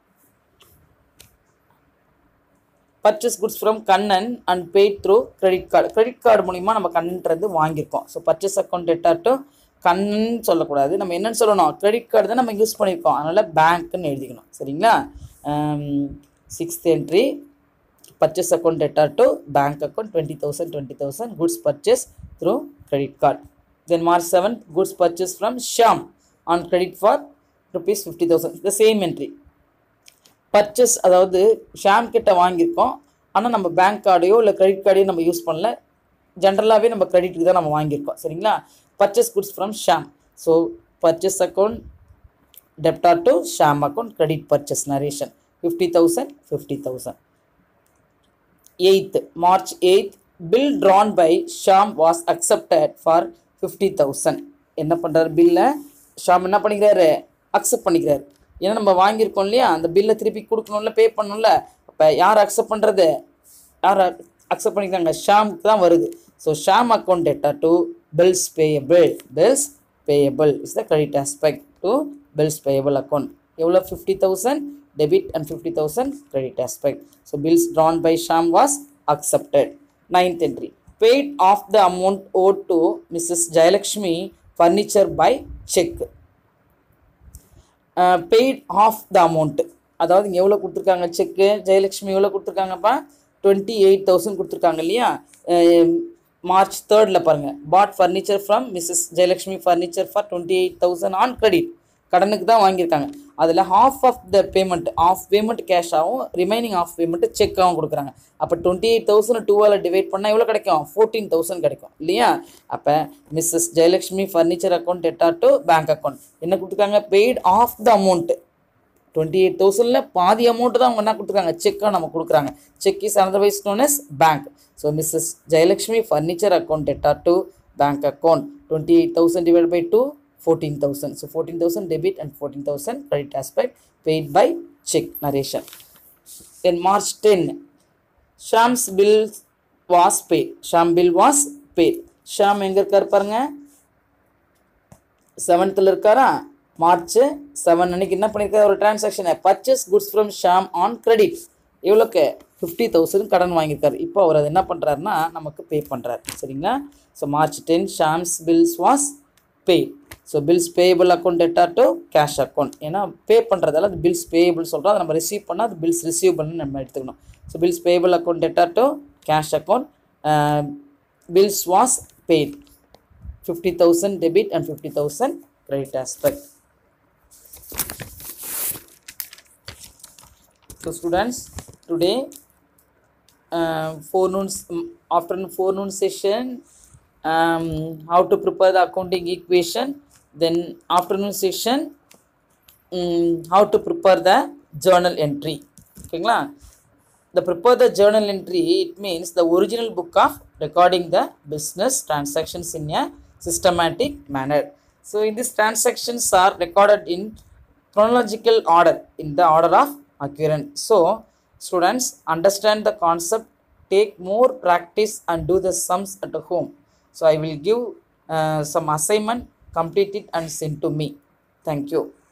purchase goods from Kannan and paid through credit card credit card மூலிமா நம்ம கண்ணன்றது வாங்கியிருக்கோம் so purchase account debtor to Kannan சொல்லக்கூடாது நம்ம என்னன்னு சொல்லணும் credit card தான் நம்ம யூஸ் பண்ணியிருக்கோம் அதனால் பேங்க்குன்னு எழுதிக்கணும் சரிங்களா sixth entry purchase account data to bank account 20000 20000 goods purchase through credit card then march 7th goods purchase from sham on credit for rupees 50000 the same entry purchase அதாவது ஷாம் கிட்ட வாங்கியிருக்கோம் ஆனால் நம்ம பேங்க் கார்டையோ இல்லை கிரெடிட் கார்டையோ நம்ம யூஸ் பண்ணல ஜென்ரலாகவே நம்ம கிரெடிட்டுக்கு தான் நம்ம வாங்கியிருக்கோம் சரிங்களா purchase goods from Shyam so purchase account debtor to Shyam account credit purchase narration fifty thousand fifty thousand eighth March eighth bill drawn by Shyam was accepted for fifty thousand என்ன பண்ணுறாரு பில்லை ஷாம் என்ன பண்ணிக்கிறாரு அக்செப்ட் பண்ணிக்கிறாரு ஏன்னா நம்ம வாங்கியிருக்கோம் இல்லையா அந்த பில்லை திருப்பி கொடுக்கணும்ல பே பண்ணணும்ல அப்போ யார் அக்செப்ட் பண்ணுறது யார் அக்செப்ட் பண்ணிக்கிறாங்க ஷாமுக்கு தான் வருது so Shyam account debtor to bills payable bills payable is the credit aspect to bills payable account எவ்வளோ fifty thousand debit and fifty thousand credit aspect so bills drawn by Shyam was accepted ninth entry paid off the amount owed to mrs jayalakshmi furniture by check uh, paid off the amount அதாவது இங்கே எவ்வளோ கொடுத்துருக்காங்க செக்கு ஜெயலக்ஷ்மி எவ்வளோ கொடுத்துருக்காங்கப்பா twenty eight thousand கொடுத்துருக்காங்க இல்லையா March தேர்டில் பாருங்கள் bought furniture from Mrs Jayalakshmi furniture for twenty eight thousand on credit கடனுக்கு தான் வாங்கியிருக்காங்க அதில் half of the payment of payment கேஷாகவும் ரிமைனிங் ஆஃப் பேமெண்ட்டு செக்காகவும் கொடுக்குறாங்க அப்போ டுவெண்ட்டி எயிட் தௌசண்ட் டூவால் டிவைட் பண்ணால் எவ்வளோ கிடைக்கும் ஃபோர்டீன் தௌசண்ட் கிடைக்கும் இல்லையா அப்போ Mrs Jayalakshmi furniture account debtor to bank account என்ன கொடுத்துருக்காங்க paid of the amount twenty eight தௌசண்டில் பாதி அமௌண்ட்டு தான் அவங்க என்ன கொடுத்துருக்காங்க செக்காக நம்ம கொடுக்குறாங்க cheque is otherwise known as bank so Mrs Jayalakshmi furniture account debtor to bank account twenty eight thousand divide by two 14,000. So 14,000 debit and 14,000 credit aspect paid by check narration. Then March 10, Sham's bill was paid. Sham bill was paid. Sham எங்க இருக்கார் பாருங்க செவன்த்தில் இருக்காரா March seven அன்னைக்கு என்ன பண்ணியிருக்காரு ஒரு டிரான்சாக்ஷனை purchase goods from Shyam on credit எவ்வளோக்கு ஃபிஃப்டி தௌசண்ட் கடன் வாங்கியிருக்காரு இப்போ அவர் அது என்ன பண்ணுறாருன்னா நமக்கு பே பண்ணுறாரு சரிங்களா so March ten Shyam's bills was pay so bills payable account debtor to cash account ஏன்னா பே பண்ணுறதால அது பில்ஸ் பேயபிள் சொல்கிறோம் அதை நம்ம ரிசீவ் பண்ணால் அது பில்ஸ் ரிசீவபிள்னு நம்ம எடுத்துக்கணும் so bills payable account debtor to cash account bills was paid 50000 debit and 50000 credit aspect so students today uh, forenoon afternoon forenoon session um, how to prepare the accounting equation then afternoon session mm, how to prepare the journal entry ஓகேங்களா the prepare the journal entry it means the original book of recording the business transactions in a systematic manner so in these transactions are recorded in chronological order in the order of occurrence so students understand the concept take more practice and do the sums at home so i will give uh, some assignment complete it and send to me thank you